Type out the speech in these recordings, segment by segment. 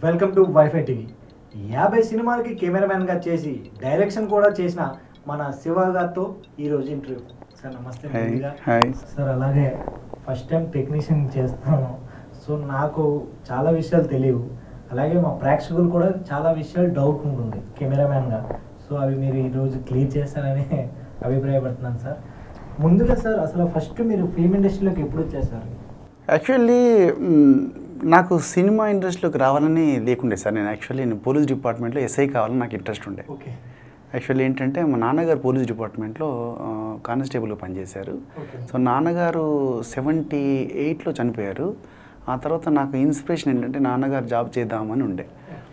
Welcome to WiFi TV యాభై సినిమాలకి కెమెరామ్యాన్గా చేసి డైరెక్షన్ కూడా చేసిన మన శివ గారితో ఈరోజు ఇంటర్వ్యూ సార్ నమస్తే హాయ్ ముందుగా. హాయ్ సార్ అలాగే ఫస్ట్ టైం టెక్నీషియన్ చేస్తాను సో నాకు చాలా విషయాలు తెలియవు అలాగే మా ప్రేక్షకులు కూడా చాలా విషయాలు డౌట్ ఉంటుంది కెమెరామ్యాన్గా సో అవి మీరు ఈరోజు క్లియర్ చేస్తారని అభిప్రాయపడుతున్నాను సార్ ముందుగా సార్ అసలు ఫస్ట్ మీరు ఫిల్మ్ ఇండస్ట్రీలోకి ఎప్పుడు వచ్చేసారు యాక్చువల్లీ మ్, నాకు సినిమా ఇండస్ట్రీలోకి రావాలని లేకుండే సార్ నేను యాక్చువల్లీ నేను పోలీస్ డిపార్ట్మెంట్లో ఎస్ఐ కావాలని నాకు ఇంట్రెస్ట్ ఉండే ఓకే యాక్చువల్లీ ఏంటంటే మా నాన్నగారు పోలీస్ డిపార్ట్మెంట్లో ఆ, కానిస్టేబుల్గా పనిచేశారు ఓకే సో నాన్నగారు సెవెంటీ ఎయిట్లో చనిపోయారు ఆ తర్వాత నాకు ఇన్స్పిరేషన్ ఏంటంటే నాన్నగారు జాబ్ చేద్దామని ఉండే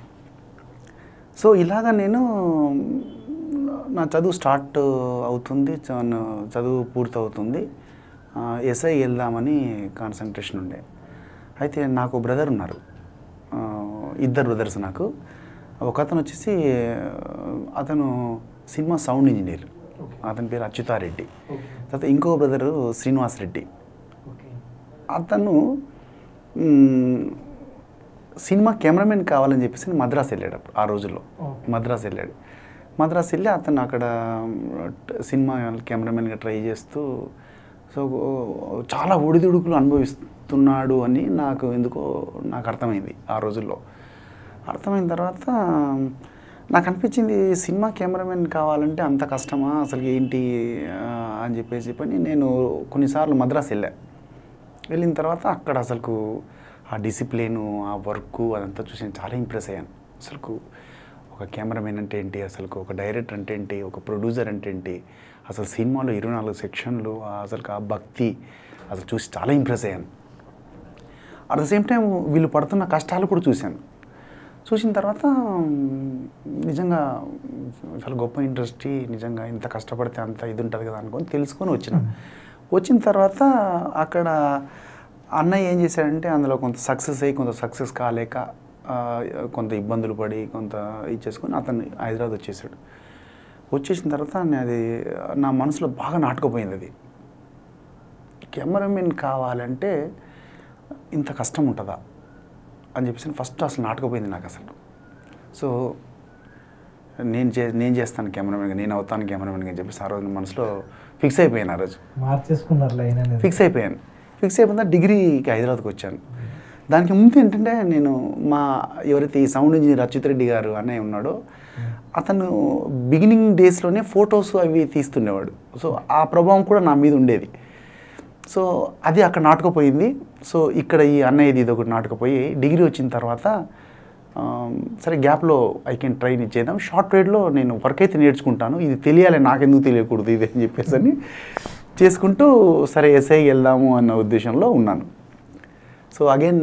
సో ఇలాగ నేను నా చదువు స్టార్ట్ అవుతుంది చ- నా చదువు పూర్తవుతుంది ఎస్ఐ వెళ్దామని కాన్సన్ట్రేషన్ ఉండే అయితే నాకు బ్రదర్ ఉన్నారు ఆ, ఇద్దరు బ్రదర్స్ నాకు ఒక అతను వచ్చేసి అతను సినిమా సౌండ్ ఇంజనీర్ ఓకే అతని పేరు అచ్యుతారెడ్డి ఓకే తర్వాత ఇంకో బ్రదరు శ్రీనివాస్ రెడ్డి ఓకే అతను మ్, సినిమా కెమెరామెన్ కావాలని చెప్పేసి మద్రాస్ వెళ్ళాడు అప్పుడు ఆ రోజుల్లో ఓకే. మద్రాస్ వెళ్ళాడు మద్రాస్ వెళ్ళి అతను అక్కడ ట్- సినిమా కెమెరామెన్గా ట్రై చేస్తూ సో చాలా ఒడిదుడుకులు అనుభవిస్తున్నాడు అని నాకు ఎందుకో నాకు అర్థమైంది ఆ రోజుల్లో అర్థమైన తర్వాత నాకు అనిపించింది సినిమా కెమెరామెన్ కావాలంటే అంత కష్టమా అసలు ఏంటి ఆ, అని చెప్పేసి పని నేను కొన్నిసార్లు మద్రాస్ వెళ్ళా వెళ్ళిన తర్వాత అక్కడ అసలుకు ఆ డిసిప్లిన్ ఆ వర్క్ అదంతా చూసి నేను చాలా ఇంప్రెస్ అయ్యాను అసలుకు ఒక కెమెరామెన్ అంటే ఏంటి అసలుకు ఒక డైరెక్టర్ అంటే ఏంటి ఒక ప్రొడ్యూసర్ అంటే ఏంటి అసలు సినిమాలో ఇరవై నాలుగు సెక్షన్లు అసలు ఆ భక్తి అసలు చూసి చాలా ఇంప్రెస్ అయ్యాను అట్ ద సేమ్ టైం వీళ్ళు పడుతున్న కష్టాలు కూడా చూశాను చూసిన తర్వాత మ్, నిజంగా చాలా గొప్ప ఇండస్ట్రీ నిజంగా ఇంత కష్టపడితే అంత ఇది ఉంటుంది కదా అనుకొని తెలుసుకొని వచ్చిన వచ్చిన తర్వాత అక్కడ అన్నయ్య ఏం చేశాడంటే అందులో కొంత సక్సెస్ అయ్యి కొంత సక్సెస్ కాలేక ఆ, కొంత ఇబ్బందులు పడి కొంత ఇచ్చేసుకొని అతను హైదరాబాద్ వచ్చేసాడు వచ్చేసిన తర్వాత నేను అది నా మనసులో బాగా నాటుకుపోయింది అది కెమెరామెన్ కావాలంటే ఇంత కష్టం ఉంటుందా అని చెప్పేసి ఫస్ట్ అసలు నాటకపోయింది నాకు అసలు సో నేను చే నేను చేస్తాను కెమెరామెన్గా నేను అవుతాను కెమెరామెన్గా అని చెప్పేసి ఆ రోజు మనసులో ఫిక్స్ అయిపోయాను ఆ రోజు మార్చేసుకున్నారు లైన్ అనేది ఫిక్స్ అయిపోయాను ఫిక్స్ అయిపోయిన డిగ్రీకి హైదరాబాద్కి వచ్చాను దానికి ముందు ఏంటంటే నేను మా ఎవరైతే ఈ సౌండ్ ఇంజనీర్ అచ్యుత్ రెడ్డి గారు అన్నయ్య ఉన్నాడో అతను బిగినింగ్ డేస్లోనే ఫొటోస్ అవి తీస్తుండేవాడు సో ఆ ప్రభావం కూడా నా మీద ఉండేది సో అది అక్కడ నాటుకుపోయింది సో ఇక్కడ ఈ అన్నయ్యది ఇది ఒకటి నాటుకుపోయి డిగ్రీ వచ్చిన తర్వాత ఆ, సరే గ్యాప్లో ఐ కెన్ ట్రైన్ ఇచ్చేద్దాం షార్ట్ పీరియడ్లో నేను వర్క్ అయితే నేర్చుకుంటాను ఇది తెలియాలి నాకెందుకు తెలియకూడదు ఇది అని చెప్పేసి అని చేసుకుంటూ సరే ఎస్ఐ వెళ్దాము అన్న ఉద్దేశంలో ఉన్నాను సో అగైన్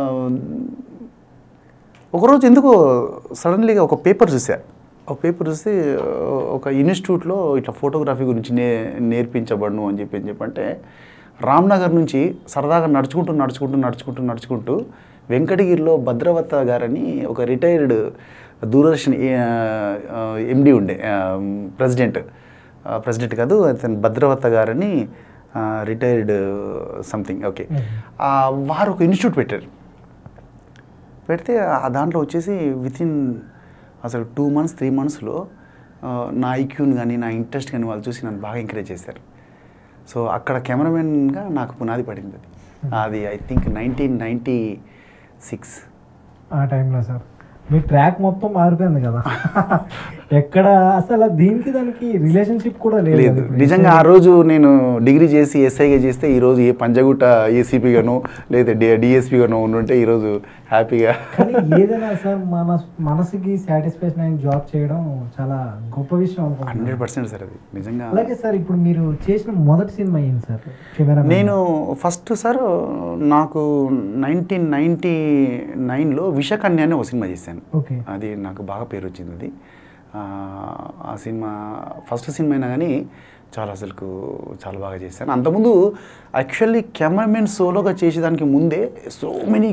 ఒకరోజు ఎందుకో సడన్లీగా ఒక పేపర్ చూసా ఒక పేపర్ చూసి ఆ, ఒక ఇన్స్టిట్యూట్లో ఇట్లా ఫోటోగ్రఫీ గురించి నే నేర్పించబడను అని చెప్పి అని చెప్పంటే రామ్నగర్ నుంచి సరదాగా నడుచుకుంటూ నడుచుకుంటూ నడుచుకుంటూ నడుచుకుంటూ వెంకటగిరిలో భద్రవత గారని ఒక రిటైర్డ్ దూరదర్శన్ ఎండి ఉండే ప్రెసిడెంట్ ప్రెసిడెంట్ కాదు అతను భద్రవత గారని రిటైర్డ్ సంథింగ్ ఓకే వారు ఒక ఇన్స్టిట్యూట్ పెట్టారు పెడితే ఆ దాంట్లో వచ్చేసి విత్ ఇన్ అసలు టూ మంత్స్ త్రీ మంత్స్లో నా ఐక్యూని కానీ నా ఇంట్రెస్ట్ కానీ వాళ్ళు చూసి నన్ను బాగా ఎంకరేజ్ చేశారు సో అక్కడ కెమెరామెన్గా నాకు పునాది పడింది అది అది I think nineteen ninety six ఆ టైంలో సార్ మీ ట్రాక్ మొత్తం మారిపోయింది కదా ఎక్కడ అసలు దీనికి దానికి రిలేషన్షిప్ కూడా లేదు లేదు కదా. నిజంగా ఆ రోజు నేను డిగ్రీ చేసి ఎస్ఐగా చేస్తే ఈరోజు ఏ పంజగుట్ట ఏసీపీగానో లేదా డి డిఎస్పీగానో ఉండుంటే ఈరోజు హ్యాపీగా కానీ ఏదైనా సార్ మన మనసుకి సాటిస్ఫాక్షన్ అయిన జాబ్ చేయడం చాలా గొప్ప విషయం హండ్రెడ్ అనుకుంటున్నాను పర్సెంట్ సార్ అది నిజంగా అలాగే సార్ ఇప్పుడు మీరు చేసిన మొదటి సినిమా ఏంటి సార్ కెమెరా నేను ఫస్ట్ సార్ నాకు నైన్టీన్ నైంటీ నైన్లో విషకన్య అనే ఒక సినిమా చేశాను ఓకే అది నాకు బాగా పేరు వచ్చింది అది ఆ, ఆ సినిమా ఫస్ట్ సినిమా అయినా కానీ చాలా అసలుకు చాలా బాగా చేశాను అంతకుముందు యాక్చువల్లీ కెమెరామెన్ సోలోగా చేసేదానికి ముందే సో మెనీ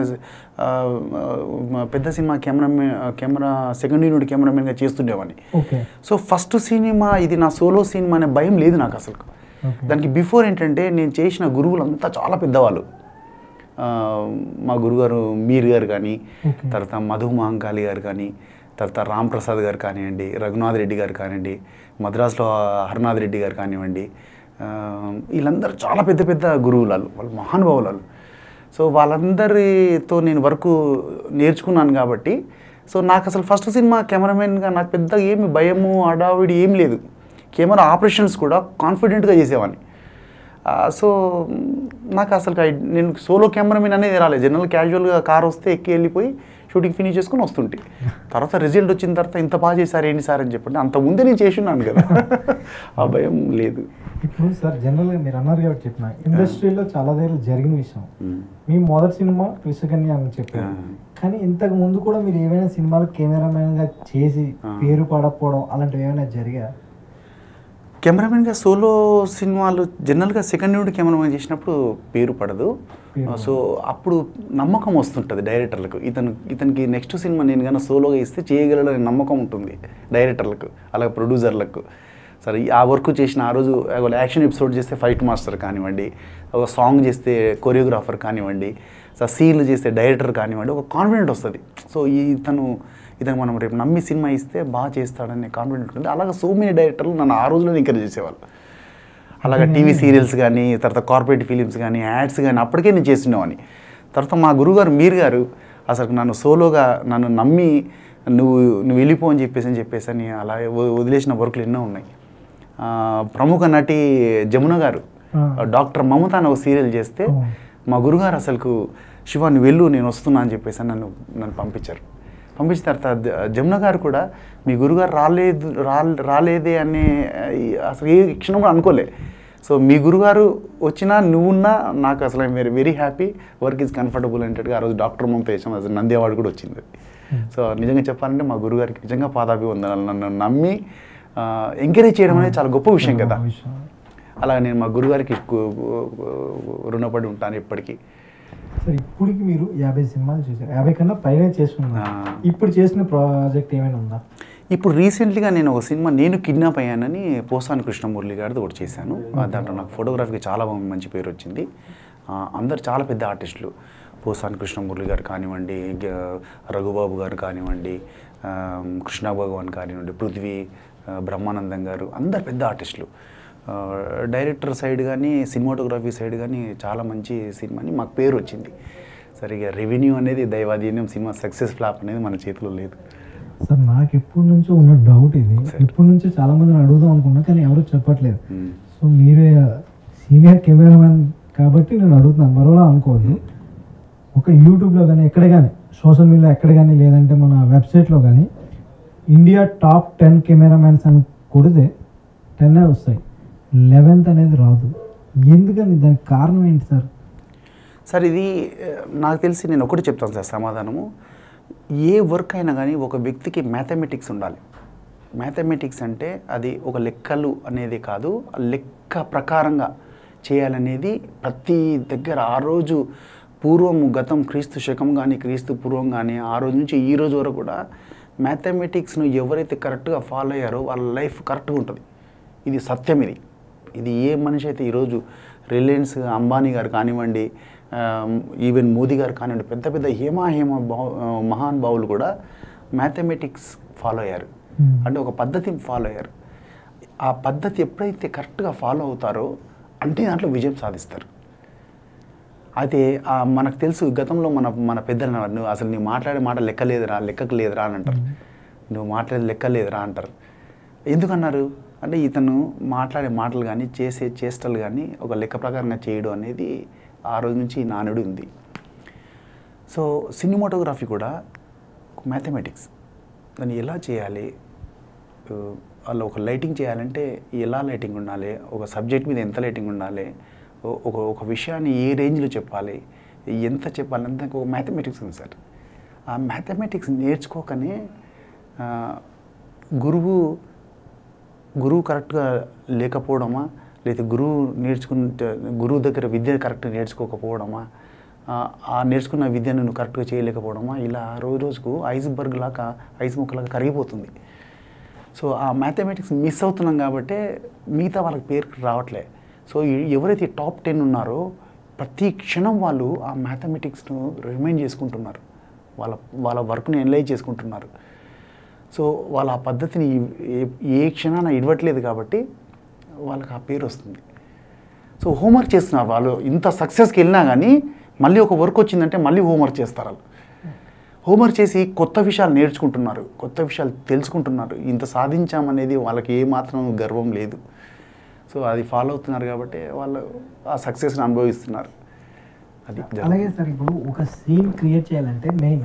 పెద్ద cinema cameraman camera second unit కెమెరామెన్గా చేస్తుండేవాడిని ఓకే సో ఫస్ట్ సినిమా ఇది నా సోలో సినిమా అనే భయం లేదు నాకు అసలు ఓకే దానికి బిఫోర్ ఏంటంటే నేను చేసిన గురువులు అంతా చాలా పెద్దవాళ్ళు ఆ, మా గురుగారు మీర్ గారు కానీ Okay. తర్వాత మధు మహంకాళి గారు కానీ తర్వాత రామ్ ప్రసాద్ గారు కానివ్వండి రఘునాథ్ రెడ్డి గారు కానివ్వండి మద్రాసులో హరినాథ్ రెడ్డి గారు కానివ్వండి ఆ, వీళ్ళందరూ చాలా పెద్ద పెద్ద గురువులు వాళ్ళు వాళ్ళు మహానుభావులు వాళ్ళు సో వాళ్ళందరితో నేను వర్క్ నేర్చుకున్నాను కాబట్టి సో నాకు అసలు ఫస్ట్ సినిమా కెమెరామెన్గా నాకు పెద్ద ఏమి భయము అడావిడి ఏం లేదు కెమెరా ఆపరేషన్స్ కూడా కాన్ఫిడెంట్గా చేసేవాడిని ఆ, సో మ్, నాకు అసలు ఐ- నేను సోలో కెమెరామెన్ అనేది రాలేదు జనరల్ క్యాజువల్గా కార్ వస్తే ఎక్కి వెళ్ళిపోయి షూటింగ్ ఫినిష్ చేసుకుని వస్తుంటే తర్వాత రిజల్ట్ వచ్చిన తర్వాత ఇంత బాగా చేశారు ఏంటి సార్ అని చెప్పండి అంత ముందే నేను చేసి ఉన్నాను కదా ఆ భయం లేదు ఇప్పుడు సార్ జనరల్గా మీరు అన్నారు కాబట్టి చెప్పిన ఇండస్ట్రీలో చాలా దగ్గర జరిగిన విషయం మ్. మీ మొదటి సినిమా విశ్వకన్య అని చెప్పారు ఆ. కానీ ఇంతకు ముందు కూడా మీరు ఏమైనా సినిమాలు కెమెరామెన్ గా చేసి ఆ. పేరు పడకపోవడం అలాంటివి ఏమైనా జరిగా కెమెరామెన్గా సోలో సినిమాలు జనరల్గా సెకండ్ యూనిట్ కెమెరామెన్ చేసినప్పుడు పేరు పడదు పేరు సో అప్పుడు నమ్మకం వస్తుంటుంది డైరెక్టర్లకు ఇతను ఇతనికి నెక్స్ట్ సినిమా నేను కానీ సోలోగా ఇస్తే చేయగలడని నమ్మకం ఉంటుంది డైరెక్టర్లకు అలాగే ప్రొడ్యూసర్లకు సరే ఈ- ఆ వర్క్ చేసిన ఆ రోజు ఒక యాక్షన్ ఎపిసోడ్ చేస్తే ఫైట్ మాస్టర్ కానివ్వండి ఒక సాంగ్ చేస్తే కొరియోగ్రాఫర్ కానివ్వండి సో సీన్లు చేస్తే డైరెక్టర్ కానివ్వండి ఒక కాన్ఫిడెంట్ వస్తుంది సో ఈ ఇతను ఇతను మనం రేపు నమ్మి సినిమా ఇస్తే బాగా చేస్తాడనే కాన్ఫిడెంట్ ఉంటుంది అలాగే సో మెనీ డైరెక్టర్లు నన్ను ఆ రోజులో ఎంకరేజ్ చేసేవాళ్ళు అలాగే టీవీ సీరియల్స్ కానీ తర్వాత కార్పొరేట్ ఫిలిమ్స్ కానీ యాడ్స్ కానీ అప్పటికే నేను చేస్తుండేవాడిని తర్వాత మా గురుగారు మీరు గారు అసలు నన్ను సోలోగా నన్ను నమ్మి నువ్వు నువ్వు వెళ్ళిపో అని చెప్పేసి అని చెప్పేసి అని అలా వ- వదిలేసిన వర్కులు ఎన్నో ఉన్నాయి ఆ, ప్రముఖ నటి జమున గారు ఆ. డాక్టర్ మమత అని ఒక సీరియల్ చేస్తే అవును. మా గురుగారు అసలుకు శివ నువ్వు వెళ్ళు నేను వస్తున్నా అని చెప్పేసి అని నన్ను నన్ను పంపించారు పంపించిన తర్వాత ద- జమున గారు కూడా మీ గురుగారు రాలేదు రా- రాలేదే అనే ఈ అసలు ఏ క్షణం కూడా అనుకోలే సో మీ గురుగారు వచ్చినా నువ్వున్నా నాకు అసలు very very happy work is comfortable అనేటట్టుగా ఆ రోజు డాక్టర్ మమత వేసాం అసలు నంది అవార్డు కూడా వచ్చింది సో నిజంగా చెప్పాలంటే మా గురుగారికి నిజంగా పాదాభి వందనాలు నన్ను నమ్మి ఎంకరేజ్ చేయడం అనేది చాలా గొప్ప విషయం కదా విషయం. అలా నేను మా గురుగారికి గు- గు- రుణపడి ఉంటాను ఎప్పటికీ సార్ ఇప్పటికి మీరు యాభై సినిమాలు చూసారు యాభై కన్నా పైన చేస్తున్నారు ఆ. ఇప్పుడు చేసిన ప్రాజెక్ట్ ఏమైనా ఉందా ఇప్పుడు రీసెంట్లీగా నేను ఒక సినిమా నేను కిడ్నాప్ అయ్యానని పోసాని కృష్ణమురళి గారిది ఒకటి చేశాను ఆ దాంట్లో నాకు ఫోటోగ్రఫీకి చాలా బాగా మంచి పేరు వచ్చింది ఆ, అందరు చాలా పెద్ద ఆర్టిస్టులు పోసాని కృష్ణమురళి గారు కానివ్వండి గ- రఘుబాబు గారు కానివ్వండి ఆ, కృష్ణ భగవాన్ కానివ్వండి పృథ్వీ ఆ, బ్రహ్మానందం గారు అందరు పెద్ద ఆర్టిస్టులు ఆ, డైరెక్టర్ సైడ్ కానీ సినిమాటోగ్రఫీ సైడ్ కానీ చాలా మంచి సినిమాని మాకు పేరు వచ్చింది సరిగా రెవెన్యూ అనేది దైవాధీనం సినిమా సక్సెస్ ఫ్లాప్ అనేది మన చేతిలో లేదు సార్ నాకు ఎప్పటి నుంచో ఉన్న డౌట్ ఇది ఎప్పటి నుంచో చాలా మందిని అడుగుదాం అనుకున్నా కానీ ఎవరు చెప్పట్లేదు మ్మ్. సో మీరే సీనియర్ కెమెరామెన్ కాబట్టి నేను అడుగుతున్నాను మరోలా అనుకోవద్దు ఒక యూట్యూబ్లో కానీ ఎక్కడ కానీ సోషల్ మీడియా ఎక్కడ కానీ లేదంటే మన వెబ్సైట్లో కానీ ఇండియా టాప్ టెన్ కెమెరామెన్స్ అని కొడితే టెన్నే వస్తాయి లెవెన్త్ అనేది రాదు ఎందుకని దానికి కారణం ఏంటి సార్ సార్ ఇది ఆ, నాకు తెలిసి నేను ఒకటి చెప్తాను సార్ సమాధానము ఏ వర్క్ అయినా కానీ ఒక వ్యక్తికి మ్యాథమెటిక్స్ ఉండాలి మ్యాథమెటిక్స్ అంటే అది ఒక లెక్కలు అనేది కాదు ఆ లెక్క ప్రకారంగా చేయాలనేది ప్రతి దగ్గర ఆ రోజు పూర్వం గతం క్రీస్తు శకం కానీ క్రీస్తు పూర్వం కానీ ఆ రోజు నుంచి ఈ రోజు వరకు కూడా మ్యాథమెటిక్స్ను ఎవరైతే కరెక్ట్గా ఫాలో అయ్యారో వాళ్ళ లైఫ్ కరెక్ట్గా ఉంటుంది ఇది సత్యం ఇది ఇది ఏ మనిషి అయితే ఈరోజు రిలయన్స్ అంబానీ గారు కానివ్వండి ఈవెన్ మోదీ గారు కానివ్వండి పెద్ద పెద్ద హేమా హేమ భావ మహాన్ భావులు కూడా మ్యాథమెటిక్స్ ఫాలో అయ్యారు Hmm. అంటే ఒక పద్ధతి ఫాలో అయ్యారు ఆ పద్ధతి ఎప్పుడైతే కరెక్ట్గా ఫాలో అవుతారో అంటే దాంట్లో విజయం సాధిస్తారు అయితే ఆ మనకు తెలుసు గతంలో మన మన పెద్దలు అన్నారు, నువ్వు అసలు నువ్వు మాట్లాడే మాట లెక్క లేదురా లెక్కకు లేదురా అని అంటారు నువ్వు మాట్లాడే లెక్క లేదురా అంటారు ఎందుకన్నారు అంటే ఇతను మాట్లాడే మాటలు కానీ చేసే చేష్టలు కానీ ఒక లెక్క ప్రకారంగా చేయడం అనేది ఆ రోజు నుంచి ఈ నానుడు ఉంది సో సినిమాటోగ్రఫీ కూడా మ్యాథమెటిక్స్ దాన్ని ఎలా చేయాలి ఆ, వాళ్ళు ఒక లైటింగ్ చేయాలంటే ఎలా లైటింగ్ ఉండాలి ఒక సబ్జెక్ట్ మీద ఎంత లైటింగ్ ఉండాలి ఓ- ఒక ఒక విషయాన్ని ఏ రేంజ్లో చెప్పాలి ఎంత చెప్పాలి అంత ఒక మ్యాథమెటిక్స్ ఉంది సార్ ఆ మ్యాథమెటిక్స్ నేర్చుకోకనే ఆ, గురువు గురువు కరెక్ట్గా లేకపోవడమా లేదా గురువు నేర్చుకుంటే గురువు దగ్గర విద్య కరెక్ట్గా నేర్చుకోకపోవడమా ఆ, ఆ నేర్చుకున్న విద్యను నువ్వు కరెక్ట్గా చేయలేకపోవడమా ఇలా రోజు రోజుకు ఐస్బర్గ్ లాగా ఐస్ ముక్కలాగా కరిగిపోతుంది సో ఆ మ్యాథమెటిక్స్ మిస్ అవుతున్నాం కాబట్టి మిగతా వాళ్ళకి పేరు రావట్లే సో ఈ- ఎవరైతే టాప్ టెన్ ఉన్నారో ప్రతి క్షణం వాళ్ళు ఆ మ్యాథమెటిక్స్ను రిమైండ్ చేసుకుంటున్నారు వాళ్ళ వాళ్ళ వర్క్ని ఎనలైజ్ చేసుకుంటున్నారు సో వాళ్ళ ఆ పద్ధతిని ఏ ఏ క్షణాన ఇవ్వట్లేదు కాబట్టి వాళ్ళకి ఆ పేరు వస్తుంది సో హోంవర్క్ చేస్తున్నారు వాళ్ళు ఇంత సక్సెస్కి వెళ్ళినా కానీ మళ్ళీ ఒక వర్క్ వచ్చిందంటే మళ్ళీ హోంవర్క్ చేస్తారు వాళ్ళు హోంవర్క్ చేసి కొత్త విషయాలు నేర్చుకుంటున్నారు కొత్త విషయాలు తెలుసుకుంటున్నారు ఇంత సాధించామనేది వాళ్ళకి ఏమాత్రం గర్వం లేదు సో అది ఫాలో అవుతున్నారు కాబట్టి వాళ్ళు ఆ సక్సెస్ని అనుభవిస్తున్నారు అది అలాగే సార్ ఇప్పుడు ఒక సీన్ క్రియేట్ చేయాలంటే main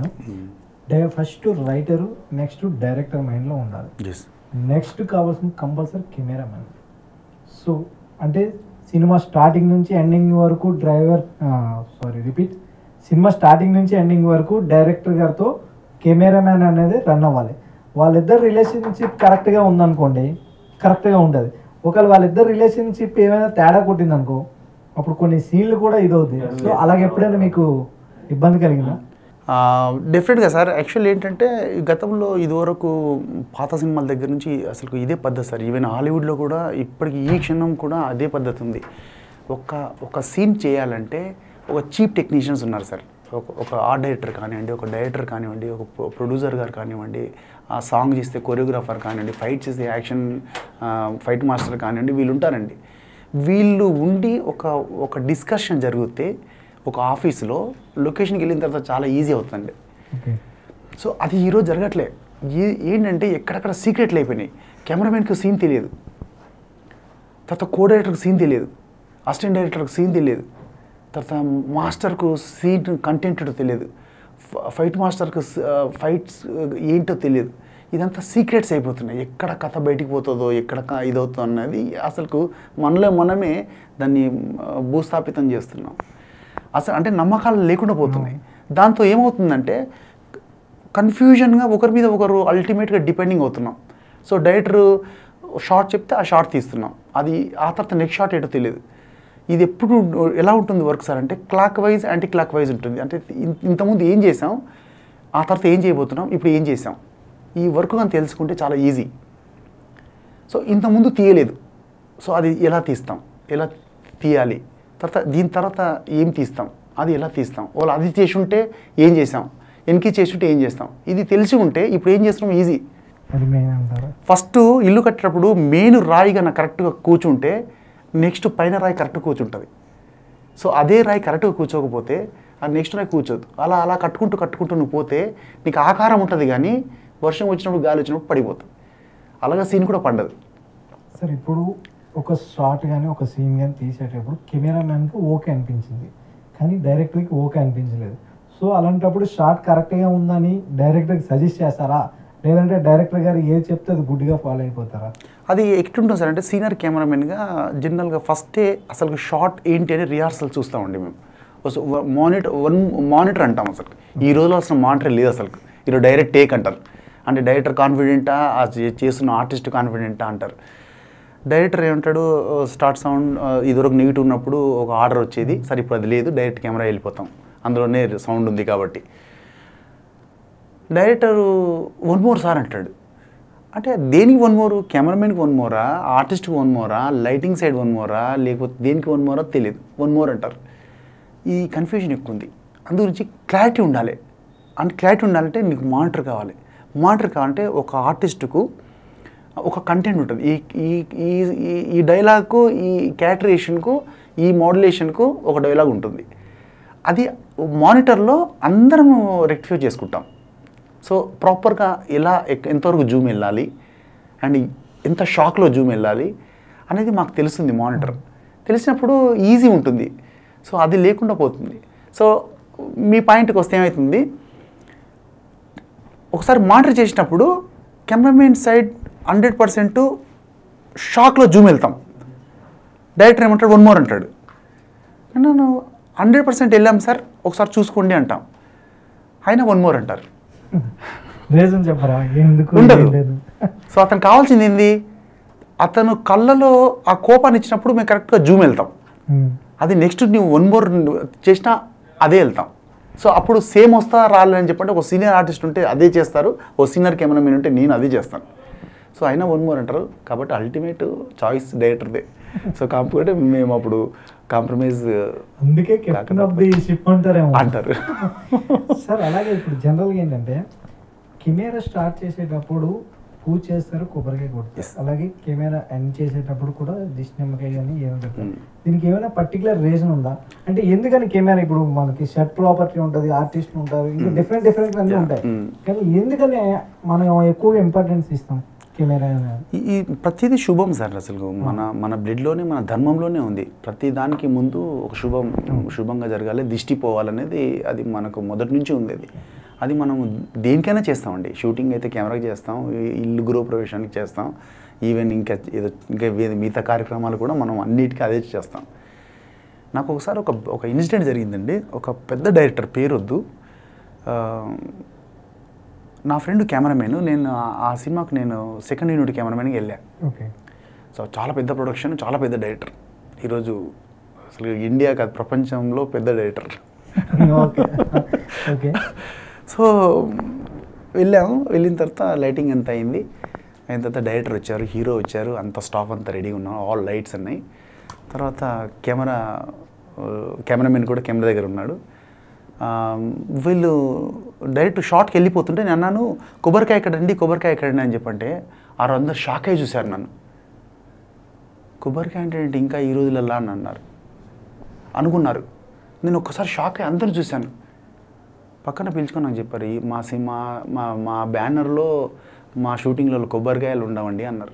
first writer next director మైండ్లో ఉండాలి ఎస్ నెక్స్ట్ కావాల్సిన కంపల్సరీ కెమెరామెన్ సో అంటే సినిమా స్టార్టింగ్ నుంచి ఎండింగ్ వరకు driver sorry repeat cinema starting నుంచి ఎండింగ్ వరకు డైరెక్టర్ గారితో కెమెరామ్యాన్ అనేది రన్ అవ్వాలి వాళ్ళిద్దరు రిలేషన్షిప్ కరెక్ట్గా ఉందనుకోండి కరెక్ట్గా ఉంటుంది ఒకవేళ వాళ్ళిద్దరు రిలేషన్షిప్ ఏమైనా తేడా కొట్టిందనుకో అప్పుడు కొన్ని సీన్లు కూడా ఇదవుతాయి సో అలాగే ఎప్పుడైనా మీకు ఇబ్బంది కలిగిందా డెఫినెట్గా సార్ యాక్చువల్లీ ఏంటంటే గతంలో ఇదివరకు పాత సినిమాల దగ్గర నుంచి అసలు ఇదే పద్ధతి సార్ ఈవెన్ హాలీవుడ్లో కూడా ఇప్పటికి ఈ క్షణం కూడా అదే పద్ధతి ఉంది ఒక ఒక సీన్ చేయాలంటే ఒక చీప్ టెక్నీషియన్స్ ఉన్నారు సార్ ఒక ఒక ఆర్ట్ డైరెక్టర్ కానివ్వండి ఒక డైరెక్టర్ కానివ్వండి ఒక ప్రొడ్యూసర్ గారు కానివ్వండి ఆ సాంగ్ చేస్తే కొరియోగ్రాఫర్ కానివ్వండి ఫైట్ చేస్తే యాక్షన్ ఫైట్ మాస్టర్ కానివ్వండి వీళ్ళు ఉంటారండి వీళ్ళు ఉండి ఒక ఒక డిస్కషన్ జరిగితే ఒక ఆఫీస్లో లొకేషన్కి వెళ్ళిన తర్వాత చాలా ఈజీ అవుతుందండి ఓకే సో అది ఈరోజు జరగట్లే ఏ- ఏంటంటే ఎక్కడెక్కడ సీక్రెట్లు అయిపోయినాయి కెమెరామెన్కి సీన్ తెలియదు తర్వాత కో డైరెక్టర్కి సీన్ తెలియదు అసిస్టెంట్ డైరెక్టర్కి సీన్ తెలియదు తర్వాత మాస్టర్కు సీన్ కంటెంట్ తెలియదు ఫ- ఫైట్ మాస్టర్కు స- ఆ, ఫైట్స్ ఏంటో తెలియదు ఇదంతా సీక్రెట్స్ అయిపోతున్నాయి ఎక్కడ కథ బయటికి పోతుందో ఎక్కడ క- ఇదవుతుందో అన్నది అసలు మనలో మనమే దాన్ని ఆ, భూస్థాపితం చేస్తున్నాం అసలు అంటే నమ్మకాలు లేకుండా పోతున్నాయి దాంతో ఏమవుతుందంటే కన్ఫ్యూజన్గా ఒకరి మీద ఒకరు అల్టిమేట్గా డిపెండింగ్ అవుతున్నాం సో డైరెక్టర్ షార్ట్ చెప్తే ఆ షార్ట్ తీస్తున్నాం అది ఆ తర్వాత నెక్స్ట్ షార్ట్ ఏంటో తెలియదు ఇది ఎప్పుడు ఎలా ఉంటుంది వర్క్ సార్ అంటే clockwise anticlockwise ఉంటుంది అంటే ఇన్- ఇంతకుముందు ఏం చేసాం ఆ తర్వాత ఏం చేయబోతున్నాం ఇప్పుడు ఏం చేసాం ఈ వర్క్ కానీ తెలుసుకుంటే చాలా ఈజీ సో ఇంతకుముందు తీయలేదు సో అది ఎలా తీస్తాం ఎలా తీయాలి తర్వాత దీని తర్వాత ఏం తీస్తాం అది ఎలా తీస్తాం వాళ్ళు అది చేసి ఉంటే ఏం చేసాం వెనక్కి చేసి ఉంటే ఏం చేస్తాం ఇది తెలిసి ఉంటే ఇప్పుడు ఏం చేస్తున్నాం ఈజీ అది మెయిన్ అంటారా ఫస్ట్ ఇల్లు కట్టేటప్పుడు మెయిన్ రాయి కన్నా కరెక్ట్గా కూర్చుంటే నెక్స్ట్ పైన రాయి కరెక్ట్ కూర్చుంటుంది సో అదే రాయి కరెక్ట్గా కూర్చోకపోతే ఆ నెక్స్ట్ రాయి కూర్చోదు అలా అలా కట్టుకుంటూ కట్టుకుంటూ నువ్వు పోతే నీకు ఆకారం ఉంటుంది కానీ వర్షం వచ్చినప్పుడు గాలి వచ్చినప్పుడు పడిపోతుంది అలాగే సీన్ కూడా పండదు సార్ ఇప్పుడు ఒక షాట్ కానీ ఒక సీన్ కానీ తీసేటప్పుడు కెమెరామ్యాన్కి ఓకే అనిపించింది కానీ డైరెక్టర్కి ఓకే అనిపించలేదు సో అలాంటప్పుడు షాట్ కరెక్ట్గా ఉందని డైరెక్టర్కి సజెస్ట్ చేస్తారా లేదంటే డైరెక్టర్ గారు ఏది చెప్తే అది గుడ్డిగా ఫాలో అయిపోతారా అది ఎట్లుంటుంది సార్ అంటే సీనియర్ కెమెరామెన్గా జనరల్గా ఫస్టే అసలు షార్ట్ ఏంటి అని రిహార్సల్ చూస్తామండి మేము మానిటర్ వన్ మానిటర్ అంటాం అసలు ఈ రోజులో అసలు మానిటర్ లేదు అసలు ఈరోజు డైరెక్ట్ టేక్ అంటారు అంటే డైరెక్టర్ కాన్ఫిడెంటా ఆ చే- చేస్తున్న ఆర్టిస్ట్ కాన్ఫిడెంటా అంటారు డైరెక్టర్ ఏమంటాడు స్టార్ట్ సౌండ్ ఇదివరకు నెగిటివ్ ఉన్నప్పుడు ఒక ఆర్డర్ వచ్చేది సరే ఇప్పుడు అది లేదు డైరెక్ట్ కెమెరా వెళ్ళిపోతాం అందులోనే సౌండ్ ఉంది కాబట్టి డైరెక్టర్ వన్ మోర్ సార్ అంటాడు అంటే దేనికి వన్ మోరు కెమెరామెన్కి వన్ మోరా ఆర్టిస్ట్కి వన్ మోరా లైటింగ్ సైడ్ వన్ మోరా లేకపోతే దేనికి వన్ మోరా తెలియదు వన్ మోర్ అంటారు ఈ కన్ఫ్యూజన్ ఎక్కువ ఉంది అందు గురించి క్లారిటీ ఉండాలి అంటే క్లారిటీ ఉండాలంటే నీకు మానిటర్ కావాలి మానిటర్ కావాలంటే ఒక ఆర్టిస్ట్కు ఒక కంటెంట్ ఉంటుంది ఈ ఈ ఈ ఈ- ఈ డైలాగ్కు ఈ క్యాటరేషన్కు ఈ మోడ్యులేషన్కు ఒక డైలాగ్ ఉంటుంది అది మానిటర్లో అందరం రెక్టిఫై చేసుకుంటాం సో ప్రాపర్గా ఎలా ఎక్- ఎంతవరకు జూమ్ వెళ్ళాలి అండ్ ఎంత షాక్లో జూమ్ వెళ్ళాలి అనేది మాకు తెలుస్తుంది మానిటర్ తెలిసినప్పుడు ఈజీ ఉంటుంది సో అది లేకుండా పోతుంది సో మీ పాయింట్కి వస్తే ఏమవుతుంది ఒకసారి మానిటర్ చేసినప్పుడు కెమెరామెన్ సైడ్ హండ్రెడ్ పర్సెంట్ షాక్లో జూమ్ వెళ్తాం డైరెక్టర్ ఏమంటాడు వన్ మోర్ అంటాడు నేను హండ్రెడ్ పర్సెంట్ వెళ్ళాం సార్ ఒకసారి చూసుకోండి అంటాం అయినా వన్ మోర్ అంటారు రీజన్ చెప్పరా ఎందుకు ఉండదు. ఏం లేదు సో అతను కావాల్సింది ఏంది అతను కళ్ళలో ఆ కోపాన్ని ఇచ్చినప్పుడు మేము కరెక్ట్గా జూమ్ వెళ్తాం ఉమ్. అది నెక్స్ట్ నువ్వు వన్ మోర్ చేసినా అదే వెళ్తాం సో అప్పుడు సేమ్ వస్తా రాలని చెప్పంటే ఒక సీనియర్ ఆర్టిస్ట్ ఉంటే అదే చేస్తారు ఓ సీనియర్ కెమెరామెన్ ఉంటే నేను అదే చేస్తాను సో అయినా వన్ మోర్ అంటారు కాబట్టి అల్టిమేట్ చాయిస్ డైరెక్టర్దే సో కాకపోతే మేము అప్పుడు కాంప్రమైజ్ అందుకే కెప్టెన్ ఆఫ్ ది షిప్ అంటారేమో అంటారు సార్ అలాగే ఇప్పుడు జనరల్గా ఏంటంటే కెమెరా స్టార్ట్ చేసేటప్పుడు పూజ చేస్తారు కొబ్బరికాయ కొడతారు Yes. అలాగే కెమెరా ఎండ్ చేసేటప్పుడు కూడా దిష్టి నిమ్మకాయ కానీ ఏదో పెడతారు Mm. దీనికి ఏమైనా పర్టికులర్ రీజన్ ఉందా అంటే ఎందుకని కెమెరా ఇప్పుడు మనకి షర్ట్ ప్రాపర్టీ ఉంటుంది ఆర్టిస్ట్ ఉంటారు ఇంకా డిఫరెంట్ డిఫరెంట్ అన్నీ Yeah. ఉంటాయి Mm. కానీ ఎందుకని మనం ఎక్కువగా ఇంపార్టెన్స్ ఇస్తాం కెమెరా అనేది ఈ ఈ ప్రతిదీ శుభం సార్ అసలు మన మన బ్లడ్లోనే మన ధర్మంలోనే ఉంది ప్రతి దానికి ముందు ఒక శుభం శుభంగా జరగాలి దిష్టి పోవాలనేది అది మనకు మొదటి నుంచి ఉంది అది అది మనం దేనికైనా చేస్తామండి షూటింగ్ అయితే కెమెరాకి చేస్తాం ఈ ఇల్లు గృహ ప్రవేశానికి చేస్తాం ఈవెన్ ఇంకా ఏదో ఇంకా వే- మిగతా కార్యక్రమాలు కూడా మనం అన్నిటికీ అదే చేస్తాం నాకు ఒకసారి ఒక ఒక ఇన్సిడెంట్ జరిగిందండి ఒక పెద్ద డైరెక్టర్ పేరు వద్దు ఆ, నా ఫ్రెండ్ కెమెరామెన్ నేను ఆ- ఆ సినిమాకు నేను సెకండ్ యూనిట్ కెమెరామెన్కి వెళ్ళా ఓకే సో చాలా పెద్ద ప్రొడక్షన్ చాలా పెద్ద డైరెక్టర్ ఈరోజు అసలు ఇండియా కాదు ప్రపంచంలో పెద్ద డైరెక్టర్ ఓకే ఓకే సో వెళ్ళాము వెళ్ళిన తర్వాత లైటింగ్ ఎంత అయింది అయిన తర్వాత డైరెక్టర్ వచ్చారు హీరో వచ్చారు అంత స్టాఫ్ అంతా రెడీగా ఉన్నాం ఆల్ లైట్స్ ఉన్నాయి తర్వాత కెమెరా కెమెరామెన్ కూడా కెమెరా దగ్గర ఉన్నాడు ఆ, వీళ్ళు డైరెక్ట్ షార్ట్కి వెళ్ళిపోతుంటే నేను అన్నాను కొబ్బరికాయ ఎక్కడండి కొబ్బరికాయ ఎక్కడండి అని చెప్పంటే ఆ అందరు షాక్ అయ్యి చూశారు నన్ను కొబ్బరికాయ అంటే ఏంటి ఇంకా ఈ రోజులల్లా అని అన్నారు అనుకున్నారు నేను ఒక్కసారి షాక్ అయ్యి అందరూ చూశాను పక్కన పిలుచుకొని నాకు చెప్పారు "ఈ మా సినిమా మా మా బ్యానర్లో మా షూటింగ్లో కొబ్బరికాయలు ఉండవండి అన్నారు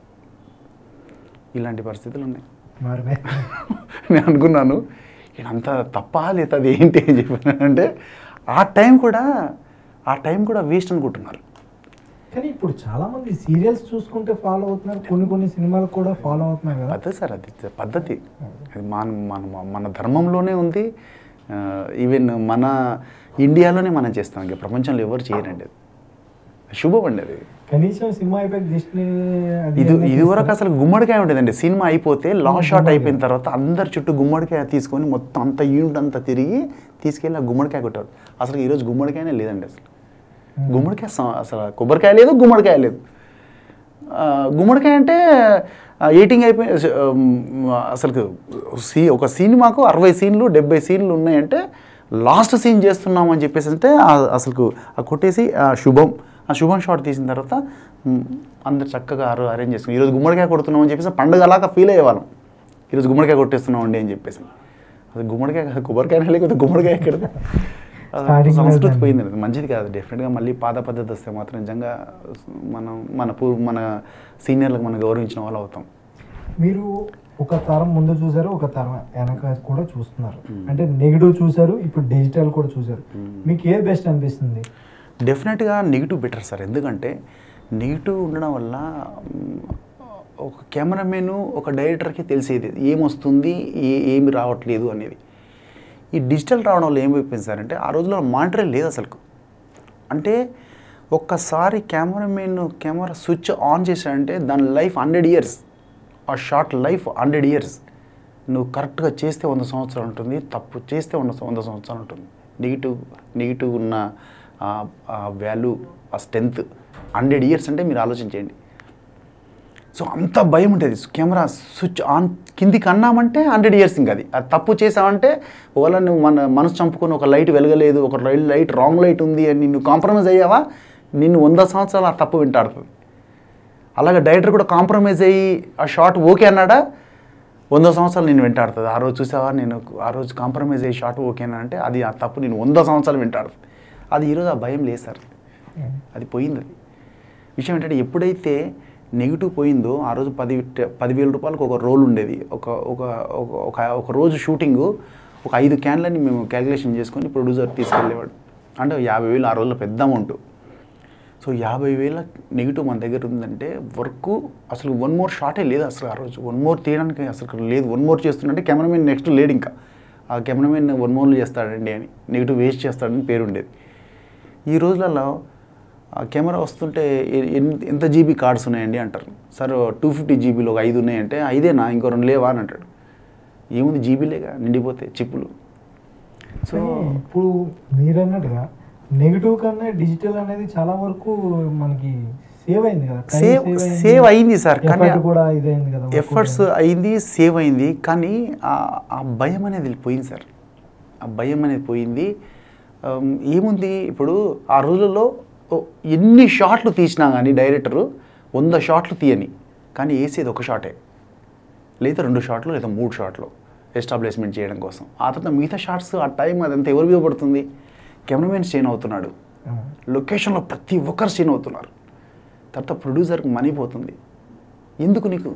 ఇలాంటి పరిస్థితులు ఉన్నాయి మరి నేను అనుకున్నాను ఇదంతా తప్ప లేదా అది ఏంటి అని చెప్పాను అంటే ఆ టైం కూడా ఆ టైం కూడా వేస్ట్ అనుకుంటున్నారు కానీ ఇప్పుడు చాలా మంది సీరియల్స్ చూసుకుంటే ఫాలో అవుతున్నారు కొన్ని కొన్ని సినిమాలు కూడా ఫాలో అవుతున్నారు కదా పద్ధతి సార్ అది పద్ధతి అది మన మన మన ధర్మంలోనే ఉంది ఈవెన్ మన ఇండియాలోనే మనం చేస్తాం ఇంకా ప్రపంచంలో ఎవరు చేయరండి అది శుభం అండి అది కనీసం సినిమా అయిపోయి దిష్టి అది ఇది ఏమైనా ఇది వరకు తీస్తారా? అసలు గుమ్మడికాయ ఉండేదండి సినిమా అయిపోతే లాస్ట్ షాట్ అయిపోయిన తర్వాత అందరి చుట్టూ గుమ్మడికాయ తీసుకొని మొత్తం అంత యూనిట్ అంతా తిరిగి తీసుకెళ్ళి ఆ గుమ్మడికాయ కొట్టారు అసలు ఈరోజు గుమ్మడికాయనే లేదండి అసలు గుమ్మడికాయ స- అసలు కొబ్బరికాయ లేదు గుమ్మడికాయ లేదు ఆ, గుమ్మడికాయ అంటే ఎయిటింగ్ అయిపోయి అసలు సీ ఒక సినిమాకు అరవై సీన్లు డెబ్బై సీన్లు ఉన్నాయంటే లాస్ట్ సీన్ చేస్తున్నాం అని చెప్పేసి అంటే అసలు ఆ కొట్టేసి ఆ శుభం ఆ శుభం షాట్ తీసిన తర్వాత మ్, అందరు చక్కగా అరు అరేంజ్ చేసుకుని ఈరోజు గుమ్మడికాయ కొడుతున్నాం అని చెప్పేసి పండుగ అలాగా ఫీల్ అయ్యేవాళ్ళం ఈరోజు గుమ్మడికాయ కొట్టేస్తున్నాం అండి అని చెప్పేసి అది గుమ్మడికాయ కాదు, కొబ్బరికాయ లేకపోతే గుమ్మడికాయ ఎక్కడ Starting లో సంస్కృతి దాన్ని- పోయింది అది మంచిది కాదు డెఫినెట్గా మళ్ళీ పాత పద్ధతి వస్తే మాత్రం నిజంగా మనం మన పూ మన సీనియర్లకు మనం గౌరవించిన వాళ్ళు అవుతాం మీరు ఒక తరం ముందు చూసారు ఒక తరం వెనక కూడా చూస్తున్నారు Hmm. అంటే నెగిటివ్ చూసారు ఇప్పుడు డిజిటల్ కూడా చూసారు Hmm. మీకు ఏది బెస్ట్ అనిపిస్తుంది డెఫినెట్గా నెగిటివ్ బెటర్ సార్ ఎందుకంటే నెగిటివ్ ఉండడం వల్ల మ్, ఒక కెమెరామెన్ ఒక డైరెక్టర్కి తెలిసేది ఏమొస్తుంది ఏ ఏమి రావట్లేదు అనేది ఈ డిజిటల్ రావడం వల్ల ఏమైపోయింది సార్ అంటే ఆ రోజుల్లో మానిటరే లేదు అసలు అంటే ఒక్కసారి కెమెరామెన్ కెమెరా స్విచ్ ఆన్ చేశాడంటే దాని లైఫ్ హండ్రెడ్ ఇయర్స్ ఆ షార్ట్ లైఫ్ హండ్రెడ్ ఇయర్స్ నువ్వు కరెక్ట్గా చేస్తే వంద సంవత్సరాలు ఉంటుంది తప్పు చేస్తే వంద వంద సంవత్సరాలు ఉంటుంది నెగిటివ్ నెగిటివ్ ఉన్న ఆ వాల్యూ ఆ స్ట్రెంత్ హండ్రెడ్ ఇయర్స్ అంటే మీరు ఆలోచించేయండి సో అంత భయం ఉంటుంది కెమెరా స్విచ్ ఆన్ కిందికి అన్నామంటే హండ్రెడ్ ఇయర్స్ ఇంకా అది అది తప్పు చేసావంటే ఒకవేళ నువ్వు మన మనసు చంపుకొని ఒక లైట్ వెలగలేదు ఒక రైల్ లైట్ రాంగ్ లైట్ ఉంది అని నువ్వు కాంప్రమైజ్ అయ్యావా నిన్ను వంద సంవత్సరాలు ఆ తప్పు వింటాడుతుంది అలాగే డైరెక్టర్ కూడా కాంప్రమైజ్ అయ్యి ఆ షార్ట్ ఓకే అన్నాడా వంద సంవత్సరాలు నేను వెంటాడుతుంది ఆ రోజు చూసావా నేను ఆ రోజు కాంప్రమైజ్ అయ్యి షార్ట్ ఓకేనా అంటే అది ఆ తప్పు నేను వంద సంవత్సరాలు వింటాడుతుంది అది ఈరోజు ఆ భయం లేదు సార్ అది పోయింది అది విషయం ఏంటంటే ఎప్పుడైతే నెగిటివ్ పోయిందో ఆ రోజు పది పదివేల రూపాయలకు ఒక రోల్ ఉండేది ఒక ఒక ఒక- ఒక ఒక రోజు షూటింగు ఒక ఐదు క్యాన్లని మేము క్యాలిక్యులేషన్ చేసుకొని ప్రొడ్యూసర్ తీసుకెళ్ళేవాడు అంటే యాభై వేలు ఆ రోజుల్లో పెద్ద అమౌంట్ సో యాభై వేల నెగిటివ్ మన దగ్గర ఉందంటే వర్క్ అసలు వన్ మోర్ షాటే లేదు అసలు ఆ రోజు వన్ మోర్ తీయడానికి అసలు లేదు వన్ మోర్ చేస్తుందంటే కెమెరామెన్ నెక్స్ట్ లేడు ఇంకా ఆ కెమెరామెన్ వన్ మోర్లు చేస్తాడండి అని నెగిటివ్ వేస్ట్ చేస్తాడని పేరు ఉండేది ఈ రోజులలో ఆ కెమెరా వస్తుంటే ఎ- ఎన్- ఎంత జీబీ కార్డ్స్ ఉన్నాయండి అంటారు సార్ టూ ఫిఫ్టీ జీబీలో ఒక ఐదు ఉన్నాయంటే ఐదేనా ఇంకో రెండు లేవా అని అంటాడు ఏముంది జీబీలేగా నిండిపోతే చిప్పులు సో కానీ ఇప్పుడు మీరు అన్నట్టుగా నెగిటివ్ కన్నా డిజిటల్ అనేది చాలా వరకు మనకి సేవ్ అయింది కదా Time సేవ్ అయింది. సేవ్ అయింది సార్ కానీ Effort కూడా ఇదైంది కదా ఎఫర్ట్స్ అయింది సేవ్ అయింది కానీ ఆ- ఆ భయం అనేది పోయింది సార్ ఆ భయం అనేది పోయింది ఆమ్, ఏముంది ఇప్పుడు ఆ రోజుల్లో ఓ, ఎన్ని షాట్లు తీసినా కానీ డైరెక్టరు వంద షాట్లు తీయని కానీ వేసేది ఒక షాటే లేదా రెండు షాట్లు లేదా మూడు షాట్లు ఎస్టాబ్లిష్మెంట్ చేయడం కోసం ఆ తర్వాత మిగతా షాట్స్ ఆ టైం అదంతా ఎవరి మీద పడుతుంది కెమెరామెన్ స్టేన్ అవుతున్నాడు అవును. లొకేషన్లో ప్రతి ఒక్కరు సీన్ అవుతున్నారు తర్వాత ప్రొడ్యూసర్కి మనీ పోతుంది ఎందుకు నీకు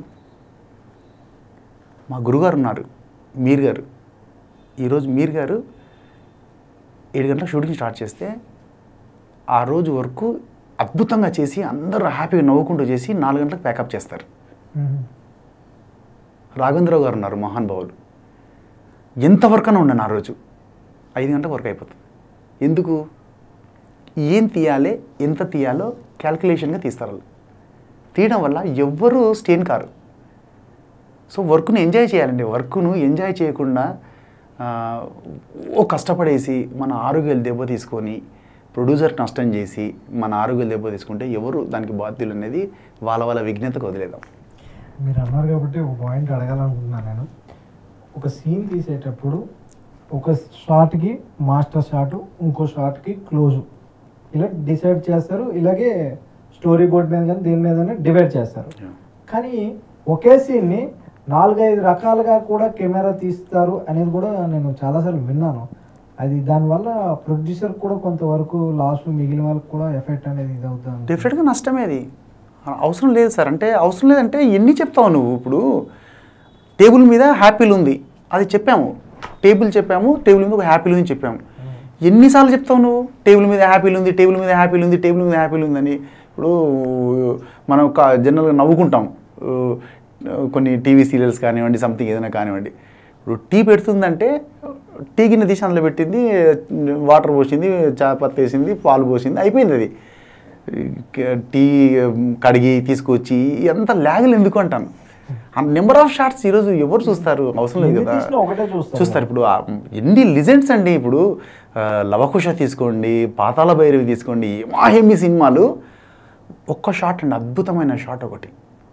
మా గురుగారు ఉన్నారు మీర్ గారు ఈరోజు మీర్ గారు ఏడు గంటల షూటింగ్ స్టార్ట్ చేస్తే ఆ రోజు వరకు అద్భుతంగా చేసి అందరూ హ్యాపీగా నవ్వుకుంటూ చేసి నాలుగు గంటలకు ప్యాకప్ చేస్తారు మ్మ్. రాఘవేంద్రరావు గారు ఉన్నారు మహాన్ భావులు ఎంత వర్క్ అని ఉండను ఆ రోజు ఐదు గంటల వర్క్ అయిపోతుంది ఎందుకు ఏం తీయాలి ఎంత తీయాలో క్యాల్కులేషన్గా తీస్తారు వాళ్ళు తీయడం వల్ల ఎవ్వరూ స్టేన్ కారు సో వర్క్ను ఎంజాయ్ చేయాలండి వర్క్ను ఎంజాయ్ చేయకుండా ఆ, ఓ కష్టపడేసి మన ఆరోగ్యాలు దెబ్బ తీసుకొని ప్రొడ్యూసర్ నష్టం చేసి మన ఆరోగ్యాలు దెబ్బ తీసుకుంటే ఎవరు దానికి బాధ్యులు అనేది వాళ్ళ వాళ్ళ విఘ్నతకు వదిలేదాం మీరు అన్నారు కాబట్టి ఒక పాయింట్ అడగాలనుకుంటున్నాను నేను ఒక సీన్ తీసేటప్పుడు ఒక షాట్కి మాస్టర్ షాట్ ఇంకో షాట్కి క్లోజ్ ఇలా డిసైడ్ చేస్తారు ఇలాగే స్టోరీ బోర్డ్ మీద కానీ దీని మీద డివైడ్ చేస్తారు కానీ ఒకే సీన్ని నాలుగైదు రకాలుగా కూడా కెమెరా తీస్తారు అనేది కూడా నేను చాలాసార్లు విన్నాను అది దానివల్ల ప్రొడ్యూసర్ కూడా కొంతవరకు లాస్ మిగిలిన వాళ్ళకి కూడా ఎఫెక్ట్ అనేది ఇది అవుతుంది డెఫినెట్గా నష్టమే అది అవసరం లేదు సార్ అంటే అవసరం లేదంటే ఎన్ని చెప్తావు నువ్వు ఇప్పుడు టేబుల్ మీద హ్యాపీలు ఉంది అది చెప్పాము టేబుల్ చెప్పాము టేబుల్ మీద ఒక హ్యాపీలు ఉంది చెప్పాము ఎన్నిసార్లు చెప్తావు నువ్వు టేబుల్ మీద హ్యాపీలు ఉంది టేబుల్ మీద హ్యాపీలు ఉంది టేబుల్ మీద హ్యాపీలు ఉందని ఇప్పుడు మనం ఒక జనరల్గా నవ్వుకుంటాం ఆ, కొన్ని టీవీ సీరియల్స్ కానివ్వండి సంథింగ్ ఏదైనా కానివ్వండి ఇప్పుడు టీ పెడుతుందంటే టీ గిన్నె తీసి అందులో పెట్టింది వాటర్ పోసింది చాపత్తి వేసింది పాలు పోసింది అయిపోయింది అది టీ కడిగి తీసుకొచ్చి ఎంత ల్యాగులు ఎందుకు అంటాను నెంబర్ ఆఫ్ షార్ట్స్ ఈరోజు ఎవరు చూస్తారు అవసరం లేదు ఎన్ని కదా తీసినా ఒకటే చూస్తారు. చూస్తారు ఇప్పుడు ఆ ఎన్ని లిజెండ్స్ అండి ఇప్పుడు ఆ, లవకుశ తీసుకోండి పాతాళ భైరవి తీసుకోండి మాహేమి సినిమాలు ఒక్క షాట్ అండి అద్భుతమైన షాట్ ఒకటి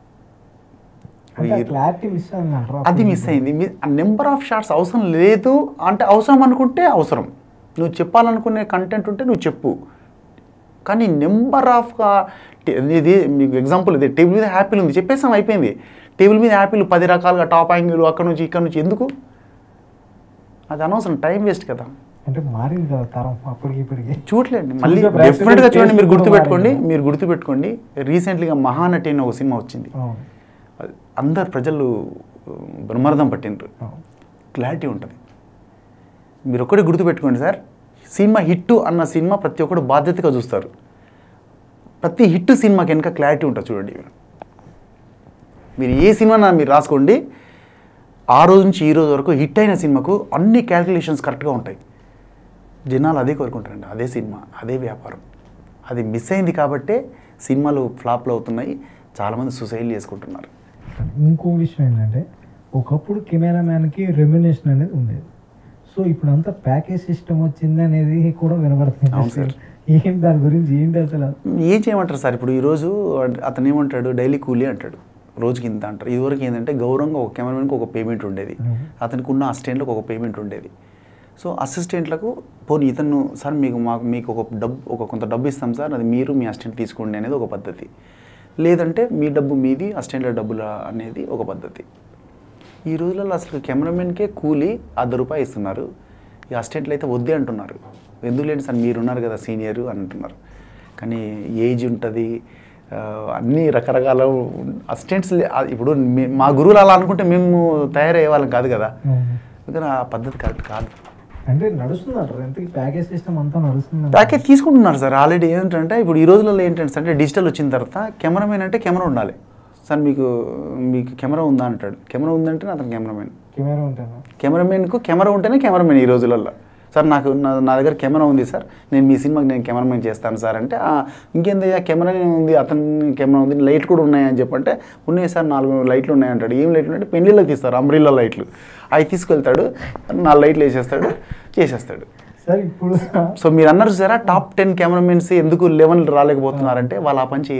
ఈ- క్లారిటీ మిస్ అయింది అంటారా? అది మిస్ అయింది నెంబర్ ఆఫ్ షార్ట్స్ అవసరం లేదు అంటే అవసరం అనుకుంటే అవసరం నువ్వు చెప్పాలనుకునే కంటెంట్ ఉంటే నువ్వు చెప్పు కానీ నెంబర్ ఆఫ్ ఇది మీకు ఎగ్జాంపుల్ ఇది టేబుల్ మీద యాపిల్ ఉంది చెప్పేసాం అయిపోయింది టేబుల్ మీద యాపిల్ పది రకాలుగా టాప్ యాంగిల్ అక్కడ నుంచి ఇక్కడ నుంచి ఎందుకు అది అనవసరం టైం వేస్ట్ కదా అంటే మారింది కదా తరం అప్పటికి ఇప్పటికి చూడలేండి మళ్ళీ చూసే ప్రేక్షకుల డెఫినెట్గా చూడండి మీరు taste కూడా గుర్తుపెట్టుకోండి మారింది. మీరు గుర్తుపెట్టుకోండి రీసెంట్లీగా మహానటి అనే ఒక సినిమా వచ్చింది అవును, అది అందరు ప్రజలు బ్రహ్మరథం పట్టిండ్రు అవును. క్లారిటీ ఉంటుంది మీరు ఒక్కటి గుర్తుపెట్టుకోండి సార్ సినిమా హిట్ అన్న సినిమా ప్రతి ఒక్కరు బాధ్యతగా చూస్తారు ప్రతి హిట్ సినిమాకి వెనక క్లారిటీ ఉంటుంది చూడండి మీరు ఏ సినిమా మీరు రాసుకోండి ఆ రోజు నుంచి ఈ రోజు వరకు హిట్ అయిన సినిమాకు అన్ని క్యాల్కులేషన్స్ కరెక్ట్గా ఉంటాయి జనాలు అదే కోరుకుంటారండి అదే సినిమా అదే వ్యాపారం అది మిస్ అయింది కాబట్టే సినిమాలు ఫ్లాప్లు అవుతున్నాయి చాలామంది సూసైడ్ చేసుకుంటున్నారు ఇంకో విషయం ఏంటంటే ఒకప్పుడు కెమెరామ్యాన్కి రెమ్యునేషన్ అనేది ఉండేది సో ఇప్పుడు అంతా ప్యాకేజ్ సిస్టమ్ వచ్చింది అనేది కూడా వినబడుతుంది అవును సార్. ఏంటి దాని గురించి ఏంటి అసలు ఏం చేయమంటారు సార్ ఇప్పుడు ఈరోజు అతను ఏమంటాడు డైలీ కూలీ అంటాడు రోజుకి ఇంత అంటారు ఇదివరకు ఏంటంటే గౌరవంగా ఒక కెమెరామెన్కి ఒక పేమెంట్ ఉండేది Mhm. అతనికి ఉన్న అసిస్టెంట్లకు ఒక పేమెంట్ ఉండేది సో అసిస్టెంట్లకు పోనీ ఇతను సార్ మీకు మాకు మీకు ఒక డబ్బు ఒక కొంత డబ్బు ఇస్తాం సార్ అది మీరు మీ అసిస్టెంట్ తీసుకోండి అనేది ఒక పద్ధతి లేదంటే మీ డబ్బు మీది అసిస్టెంట్ల డబ్బుల అనేది ఒక పద్ధతి ఈ రోజులలో అసలు కెమెరామెన్కే కూలీ అర్ధ రూపాయి ఇస్తున్నారు ఈ అసిస్టెంట్లు అయితే వద్దే అంటున్నారు ఎందుకు లేండి సార్ మీరు ఉన్నారు కదా సీనియర్ అని అంటున్నారు కానీ ఏజ్ ఉంటుంది ఆ, అన్ని రకరకాల అసిస్టెంట్స్ లే- ఆ, ఇప్పుడు మీ- మా గురువులు అలా అనుకుంటే మేము తయారయ్యే వాళ్ళం కాదు కదా అవును. అందుకని ఆ పద్ధతి కరెక్ట్ కాదు అంటే నడుస్తుంది అంటారు ఎంతకి ప్యాకేజ్ సిస్టమ్ అంతా నడుస్తుంది ప్యాకేజ్ తీసుకుంటున్నారు సార్ ఆల్రెడీ ఏంటంటే ఇప్పుడు ఈ రోజులలో ఏంటంటే అంటే డిజిటల్ వచ్చిన తర్వాత కెమెరామెన్ అంటే కెమెరా ఉండాలి సార్ మీకు మీకు కెమెరా ఉందా అంటాడు కెమెరా ఉందంటే అతను కెమెరామెన్ కెమెరా ఉంటాను కెమెరామెన్కు కెమెరా ఉంటేనే కెమెరామెన్ ఈ రోజులలో సార్ నాకు నా నా దగ్గర కెమెరా ఉంది సార్ నేను మీ సినిమాకి నేను కెమెరామెన్ చేస్తాను సార్ అంటే "ఆ, ఇంకేందయ్యా కెమెరా ఉంది అతని కెమెరా ఉంది లైట్ కూడా ఉన్నాయని చెప్పంటే ఉన్నాయి సార్ నాలుగు లైట్లు ఉన్నాయి అంటాడు ఏం లైట్లు అంటే పెళ్ళిళ్ళకి తీస్తారు అంబ్రిల్లా లైట్లు అవి తీసుకెళ్తాడు నాలుగు లైట్లు వేసేస్తాడు చేసేస్తాడు సార్ ఇప్పుడు సో మీరు అన్నారు చూసారా టాప్ టెన్ కెమెరామెన్స్ ఎందుకు లెవెన్ రాలేకపోతున్నారంటే వాళ్ళు ఆ పని చేయరు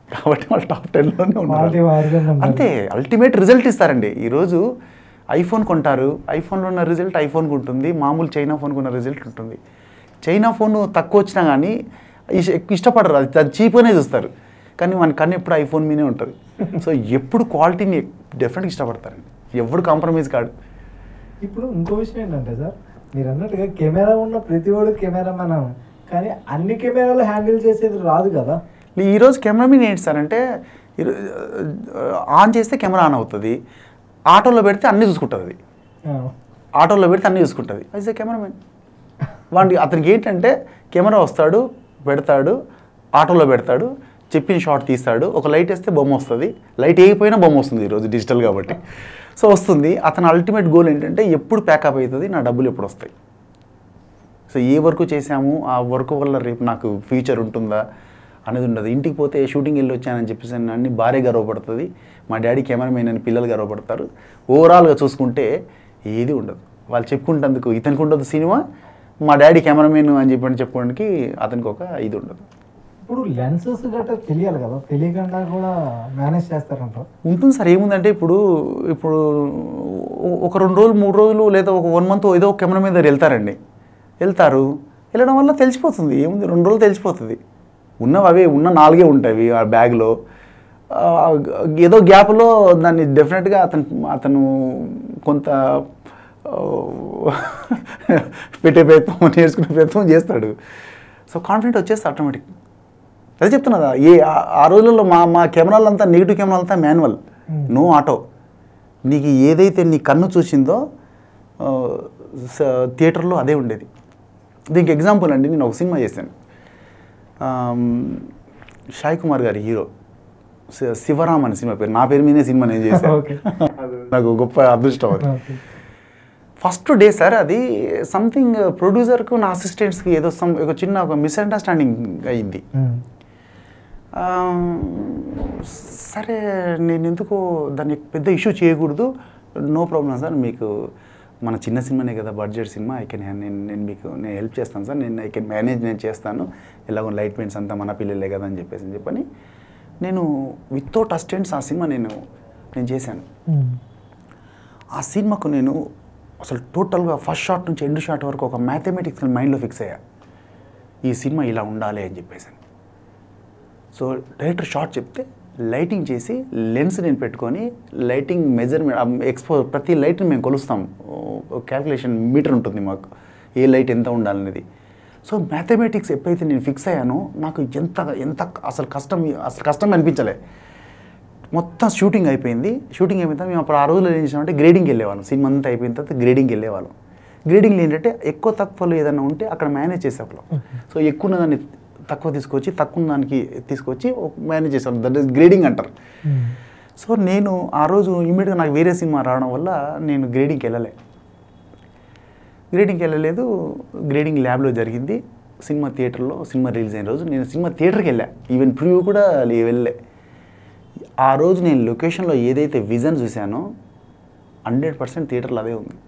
కాబట్టి వాళ్ళు టాప్ టెన్లోనే క్వాలిటీ ఉన్నారు వారిగా ఉంటారు. అంతే అల్టిమేట్ రిజల్ట్ ఇస్తారండి ఈరోజు ఐఫోన్ కొంటారు ఐఫోన్లో ఉన్న రిజల్ట్ ఐఫోన్కి ఉంటుంది మామూలు చైనా ఫోన్కి ఉన్న రిజల్ట్ ఉంటుంది చైనా ఫోన్ తక్కువ వచ్చినా కానీ ఇష్- ఎక్కువ ఇష్టపడరు అది అది చీప్గానే చూస్తారు కానీ మన కన్ను ఎప్పుడు ఐఫోన్ మీదే ఉంటుంది సో ఎప్పుడు క్వాలిటీని డెఫినెట్గా ఇష్టపడతారండి ఎవడు కాంప్రమైజ్ కాడు ఇప్పుడు ఇంకో విషయం ఏంటంటే సార్ మీరు అన్నట్టుగా కెమెరా ఉన్న ప్రతి వాడు కెమెరా మనం కానీ అన్ని కెమెరాలు హ్యాండిల్ చేసేది రాదు కదా ఈరోజు కెమెరామెన్ ఏంటి సార్ అంటే ఈరో- ఆన్ చేస్తే కెమెరా ఆన్ అవుతుంది ఆటోలో పెడితే అన్నీ చూసుకుంటుంది అది ఆ. ఆటోలో పెడితే అన్నీ చూసుకుంటుంది అయితే కెమెరామెన్ వాడికి అతనికి ఏంటంటే కెమెరా వస్తాడు పెడతాడు ఆటోలో పెడతాడు చెప్పిన షాట్ తీస్తాడు ఒక లైట్ వేస్తే బొమ్మ వస్తుంది లైట్ వేయకపోయినా బొమ్మ వస్తుంది ఈరోజు డిజిటల్ కాబట్టి సో వస్తుంది అతని అల్టిమేట్ గోల్ ఏంటంటే ఎప్పుడు ప్యాకప్ అవుతుంది నా డబ్బులు ఎప్పుడు వస్తాయి సో ఏ వర్క్ చేశాము ఆ వర్క్ వల్ల రేపు నాకు ఫ్యూచర్ ఉంటుందా అనేది ఉండదు ఇంటికి పోతే షూటింగ్ వెళ్ళి వచ్చానని చెప్పేసి అన్ని భార్య గర్వపడుతుంది మా డాడీ కెమెరామెన్ అని పిల్లలు గర్వపడతారు ఓవరాల్గా చూసుకుంటే ఏది ఉండదు వాళ్ళు చెప్పుకుంటందుకు ఇతనికి ఉండదు సినిమా మా డాడీ కెమెరామెన్ అని చెప్పి చెప్పుకోవడానికి అతనికి ఒక ఇది ఉండదు ఇప్పుడు లెన్సెస్ గట్రా తెలియాలి కదా తెలియకుండా కూడా మేనేజ్ చేస్తారంట ఉంటుంది సార్ ఏముందంటే ఇప్పుడు ఇప్పుడు ఒ- ఒక రెండు రోజులు మూడు రోజులు లేదా ఒక వన్ మంత్ ఏదో ఒక కెమెరా మీద వెళ్తారండి వెళ్తారు వెళ్ళడం వల్ల తెలిసిపోతుంది ఏముంది రెండు రోజులు తెలిసిపోతుంది ఉన్నవి అవే ఉన్న నాలుగే ఉంటాయి ఆ బ్యాగ్లో ఆ, ఏదో గ్యాప్లో దాన్ని డెఫినెట్గా అతను అతను కొంత ఆ, పెట్టే ప్రయత్నం నేర్చుకునే ప్రయత్నం చేస్తాడు సో కాన్ఫిడెంట్ వచ్చేస్తే ఆటోమేటిక్ అదే చెప్తున్నదా ఏ ఆ- ఆ రోజుల్లో మా మా కెమెరాలంతా నెగిటివ్ కెమెరాలంతా మాన్యువల్ Hmm. నో ఆటో నీకు ఏదైతే నీ కన్ను చూసిందో ఆ, స- థియేటర్లో అదే ఉండేది దీనికి ఎగ్జాంపుల్ అండి నేను ఒక సినిమా చేశాను ఆమ్, సాయి కుమార్ గారి హీరో శ- శివరామ్ అనే సినిమా పేరు నా పేరు మీదే సినిమా నేను చేశాను ఓకే నాకు గొప్ప అదృష్టం అది ఓకే ఫస్ట్ డే సార్ అది సంథింగ్ ప్రొడ్యూసర్కు నా అసిస్టెంట్స్కి ఏదో సమ్ ఒక చిన్న ఒక మిస్అండర్స్టాండింగ్ అయింది ఉమ్. ఆ, సరే నేను ఎందుకు దాన్ని పెద్ద ఇష్యూ చేయకూడదు నో ప్రాబ్లం సార్ మీకు మన చిన్న సినిమానే కదా బడ్జెట్ సినిమా ఐ కెన్ నేను నేను మీకు నేను హెల్ప్ చేస్తాను సార్ నేను ఐ కెన్ మేనేజ్ నేను చేస్తాను ఎలాగో లైట్ పెయింట్స్ అంతా మన పిల్లలే కదా అని చెప్పేసి అని చెప్పని నేను వితౌట్ అసిస్టెంట్స్ ఆ సినిమా నేను నేను చేశాను ఉమ్. ఆ సినిమాకు నేను అసలు టోటల్గా ఫస్ట్ షాట్ నుంచి ఎండ్ షాట్ వరకు ఒక మ్యాథమెటిక్స్ మైండ్లో ఫిక్స్ అయ్యా ఈ సినిమా ఇలా ఉండాలి అని చెప్పేసి సో డైరెక్టర్ షార్ట్ చెప్తే లైటింగ్ చేసి లెన్స్ నేను పెట్టుకొని లైటింగ్ మెజర్మెంట్ ఎక్స్పో ప్రతి లైట్ని మేము కొలుస్తాం క్యాల్కులేషన్ మీటర్ ఉంటుంది మాకు ఏ లైట్ ఎంత ఉండాలనేది సో మ్యాథమెటిక్స్ ఎప్పుడైతే నేను ఫిక్స్ అయ్యానో నాకు ఎంత ఎంత అసలు కష్టం అసలు కష్టం అనిపించలే మొత్తం షూటింగ్ అయిపోయింది షూటింగ్ అయిపోయిన తర్వాత మేము అప్పుడు ఆ రోజుల్లో ఏం చేసామంటే గ్రేడింగ్కి వెళ్ళేవాళ్ళం సినిమా అంతా అయిపోయిన తర్వాత గ్రేడింగ్కి వెళ్ళేవాళ్ళం గ్రేడింగ్లో ఏంటంటే ఎక్కువ తక్కువలో ఏదైనా ఉంటే అక్కడ మేనేజ్ చేసేవాళ్ళం సో ఎక్కువ ఉన్న దాన్ని తక్కువ తీసుకొచ్చి తక్కువ ఉన్న దానికి తీసుకొచ్చి మేనేజ్ చేసేవాళ్ళం దట్ ఈస్ గ్రేడింగ్ అంటారు ఉమ్. సో నేను ఆ రోజు ఇమీడియట్గా నాకు వేరే సినిమా రావడం వల్ల నేను గ్రేడింగ్కి వెళ్ళలే గ్రేడింగ్కి వెళ్ళలేదు గ్రేడింగ్ ల్యాబ్లో జరిగింది సినిమా థియేటర్లో సినిమా రిలీజ్ అయిన రోజు నేను సినిమా థియేటర్కి వెళ్ళా ఈవెన్ ప్రివ్యూ కూడా లే- వెళ్ళలే ఆ రోజు నేను లొకేషన్లో ఏదైతే విజన్ చూశానో హండ్రెడ్ పర్సెంట్ థియేటర్లో అదే ఉంది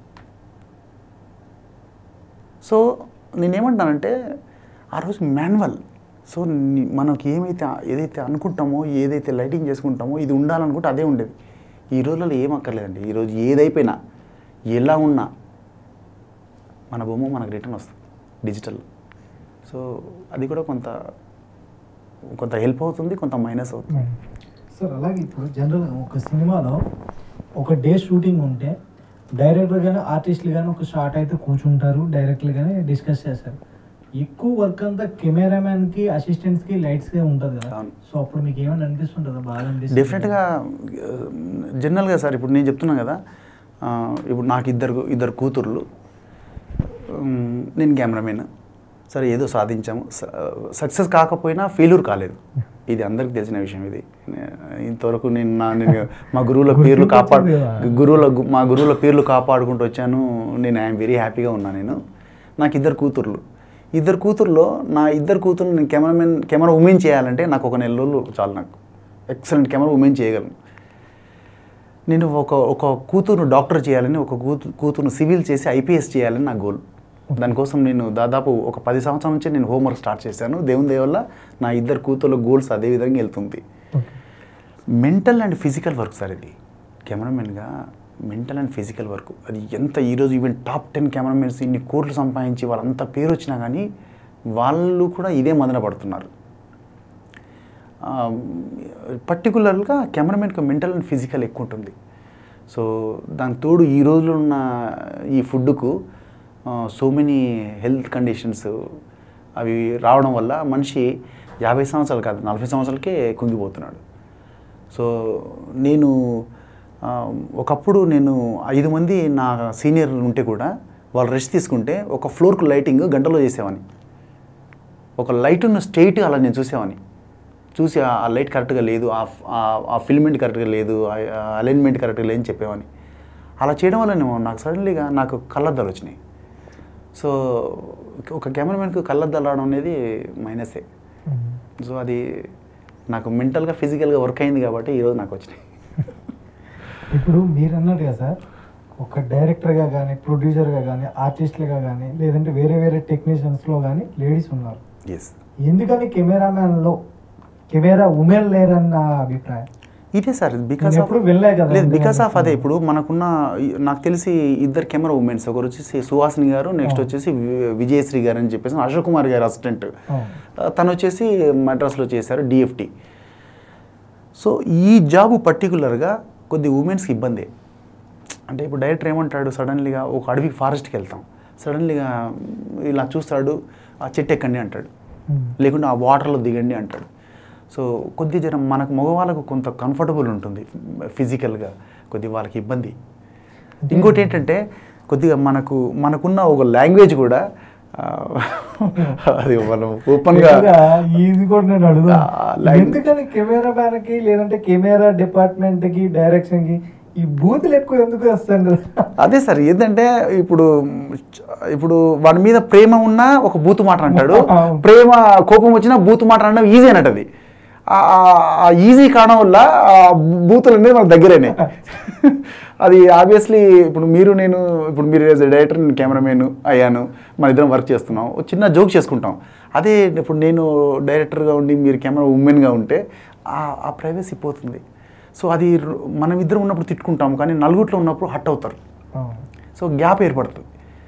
సో నేనేమంటానంటే ఆ రోజు మాన్యువల్ సో ని- మనకి ఏమైతే ఏదైతే అనుకుంటామో ఏదైతే లైటింగ్ చేసుకుంటామో ఇది ఉండాలనుకుంటే అదే ఉండేది ఈ రోజులలో ఏం అక్కర్లేదండి ఈరోజు ఏదైపోయినా ఎలా ఉన్నా మన బొమ్మ మనకు రిటర్న్ వస్తుంది డిజిటల్ సో అది కూడా కొంత కొంత హెల్ప్ అవుతుంది కొంత మైనస్ అవుతుంది ఉమ్. సార్ అలాగే ఇప్పుడు జనరల్గా ఒక సినిమాలో ఒక డే షూటింగ్ ఉంటే డైరెక్టర్ కానీ ఆర్టిస్టులు కానీ ఒక షార్ట్ అయితే కూర్చుంటారు డైరెక్ట్లు కానీ డిస్కస్ చేస్తారు ఎక్కువ వర్క్ అంతా కెమెరామ్యాన్కి అసిస్టెంట్స్కి లైట్స్కే ఉంటుంది కదా అవును. సో అప్పుడు మీకు ఏమైనా అనిపిస్తుంటుందా బాగా అనిపిస్తుంది డెఫినెట్గా జనరల్గా సార్ ఇప్పుడు నేను చెప్తున్నాను కదా ఆ, ఇప్పుడు నాకు ఇద్దరు ఇద్దరు కూతుర్లు ఉమ్, నేను కెమెరామెన్ సరే ఏదో సాధించాము సక్సెస్ కాకపోయినా ఫెయిల్యూర్ కాలేదు ఇది అందరికీ తెలిసిన విషయం ఇది నే- ఇంతవరకు నేను నా నేను మా గురువుల పేర్లు కాపాడు గుర్తింపు గురువుల గు- మా గురువుల పేర్లు కాపాడుకుంటూ వచ్చాను నేను ఐఎమ్ వెరీ హ్యాపీగా ఉన్నాను నేను నాకు ఇద్దరు కూతుర్లు ఇద్దరు కూతుర్లో నా ఇద్దరు కూతుర్లు నేను కెమెరామెన్ కెమెరా ఉమెన్ చేయాలంటే నాకు ఒక నెల రోజులు చాలు నాకు ఎక్సలెంట్ కెమెరా ఉమెన్ చేయగలను నేను ఒక ఒక కూతురును డాక్టర్ చేయాలని ఒక కూతు కూతురును సివిల్ చేసి ఐపీఎస్ చేయాలని నా గోల్ దానికోసం నేను దాదాపు ఒక పది సంవత్సరాల నుంచి నేను హోంవర్క్ స్టార్ట్ చేశాను దేవుని దయ వల్ల నా ఇద్దరు కూతుర్ల గోల్స్ అదే విధంగా వెళ్తుంది okay mental and physical work sir ఇది కెమెరామెన్గా మెంటల్ అండ్ ఫిజికల్ వర్క్ అది ఎంత ఈరోజు ఈవెన్ టాప్ టెన్ కెమెరామెన్స్ ఇన్ని కోట్లు సంపాదించి వాళ్ళంత పేరు వచ్చినా కానీ వాళ్ళు కూడా ఇదే మదన పడుతున్నారు పర్టికులర్గా కెమెరామెన్కి మెంటల్ అండ్ ఫిజికల్ ఎక్కువ ఉంటుంది సో దానికి తోడు ఈ రోజులో ఉన్న ఈ ఫుడ్కు సో మెనీ హెల్త్ కండిషన్స్ అవి రావడం వల్ల మనిషి యాభై సంవత్సరాలు కాదు నలభై సంవత్సరాలకే కుంగిపోతున్నాడు సో నేను ఆ, ఒకప్పుడు నేను ఐదు మంది నా సీనియర్లు ఉంటే కూడా వాళ్ళు రెస్ట్ తీసుకుంటే ఒక ఫ్లోర్కు లైటింగ్ గంటలో చేసేవాని ఒక లైట్ను స్ట్రైట్గా అలా నేను చూసేవాని చూసి ఆ ఆ లైట్ కరెక్ట్గా లేదు ఆ ఫ్- ఆ- ఆ ఫిల్మెంట్ కరెక్ట్గా లేదు అలైన్మెంట్ కరెక్ట్గా లేదని చెప్పేవాని అలా చేయడం వల్ల నేను నాకు సడన్లీగా నాకు కళ్ళద్దాలు వచ్చినాయి సో ఒక కెమెరామెన్కి కళ్ళద్దాలు రావడం అనేది మైనసే సో అది నాకు మెంటల్గా ఫిజికల్గా వర్క్ అయింది కాబట్టి ఈరోజు నాకు వచ్చినాయి ఇప్పుడు మీరు అన్నట్టు కదా సార్ ఒక డైరెక్టర్గా కానీ ప్రొడ్యూసర్గా కానీ ఆర్టిస్ట్లుగా కానీ లేదంటే వేరే వేరే టెక్నీషియన్స్లో కానీ లేడీస్ ఉన్నారు ఎస్ ఎందుకని కెమెరామ్యాన్లో కెమెరా ఉమెన్ లేరన్న అభిప్రాయం ఇదే సార్ బికాస్ నేను ఎప్పుడు వెళ్ళలే కదా లేదు అందుకని బికాస్ ఆఫ్ అదే చెప్తున్నాను. ఇప్పుడు మనకున్న ఈ- నాకు తెలిసి ఇద్దరు కెమెరా ఉమెన్స్ ఒకరు వచ్చేసి సుహాసిని గారు నెక్స్ట్ ఆ. వచ్చేసి వి- విజయశ్రీ గారు అని చెప్పేసి అశోక్ కుమార్ గారు అసిస్టెంట్ అవును. తను వచ్చేసి మద్రాస్లో చేశారు డిఎఫ్టి సో ఈ జాబు పర్టికులర్గా కొద్ది ఉమెన్స్కి ఇబ్బంది అంటే ఇప్పుడు డైరెక్టర్ ఏమంటాడు సడన్లీగా ఒక అడవికి ఫారెస్ట్కి వెళ్తాం సడన్లీగా ఇలా చూస్తాడు ఆ చెట్టు ఎక్కండి అంటాడు ఉమ్. లేకుంటే ఆ వాటర్లో దిగండి అంటాడు సో కొద్ది జనం మనకు మగవాళ్ళకు కొంత కంఫర్టబుల్ ఉంటుంది ఫిజికల్గా కొద్ది వాళ్ళకి ఇబ్బంది ఇంకోటి ఏంటంటే కొద్దిగా మనకు మనకున్న ఒక లాంగ్వేజ్ కూడా ఆ, అది మనం ఓపెన్గా ఇంకా ఇది కూడా నేను అడుగుతాను ఆ, like- ఎందుకని కెమెరా మ్యాన్ కి లేదంటే కెమెరా డిపార్ట్మెంట్ కి డైరెక్షన్ కి ఈ బూతులు ఎక్కువ ఎందుకు వస్తాయి అదే సార్ ఏంటంటే ఇప్పుడు ఇప్పుడు వాడి మీద ప్రేమ ఉన్నా ఒక బూతు మాట అంటాడు అవును. ప్రేమ కోపం వచ్చినా బూతు మాట అనడం ఈజీ అన్నట్టు అది ఆ- ఆ- ఆ ఈజీ కావడం వల్ల ఆ బూతులు అనేది మన దగ్గరేనే అది ఆబ్వియస్లీ ఇప్పుడు మీరు నేను ఇప్పుడు మీరు యాజ్ డైరెక్టర్ నేను కెమెరామెన్ అయ్యాను మన ఇద్దరం వర్క్ చేస్తున్నాం ఒక చిన్న జోక్ చేసుకుంటాం అదే ఇప్పుడు నేను డైరెక్టర్గా ఉండి మీరు కెమెరా ఉమెన్గా ఉంటే ఆ- ఆ ప్రైవసీ పోతుంది సో అది రు- మనం ఇద్దరం ఉన్నప్పుడు తిట్టుకుంటాం కానీ నలుగురిలో ఉన్నప్పుడు హట్ అవుతారు సో గ్యాప్ ఏర్పడుతుంది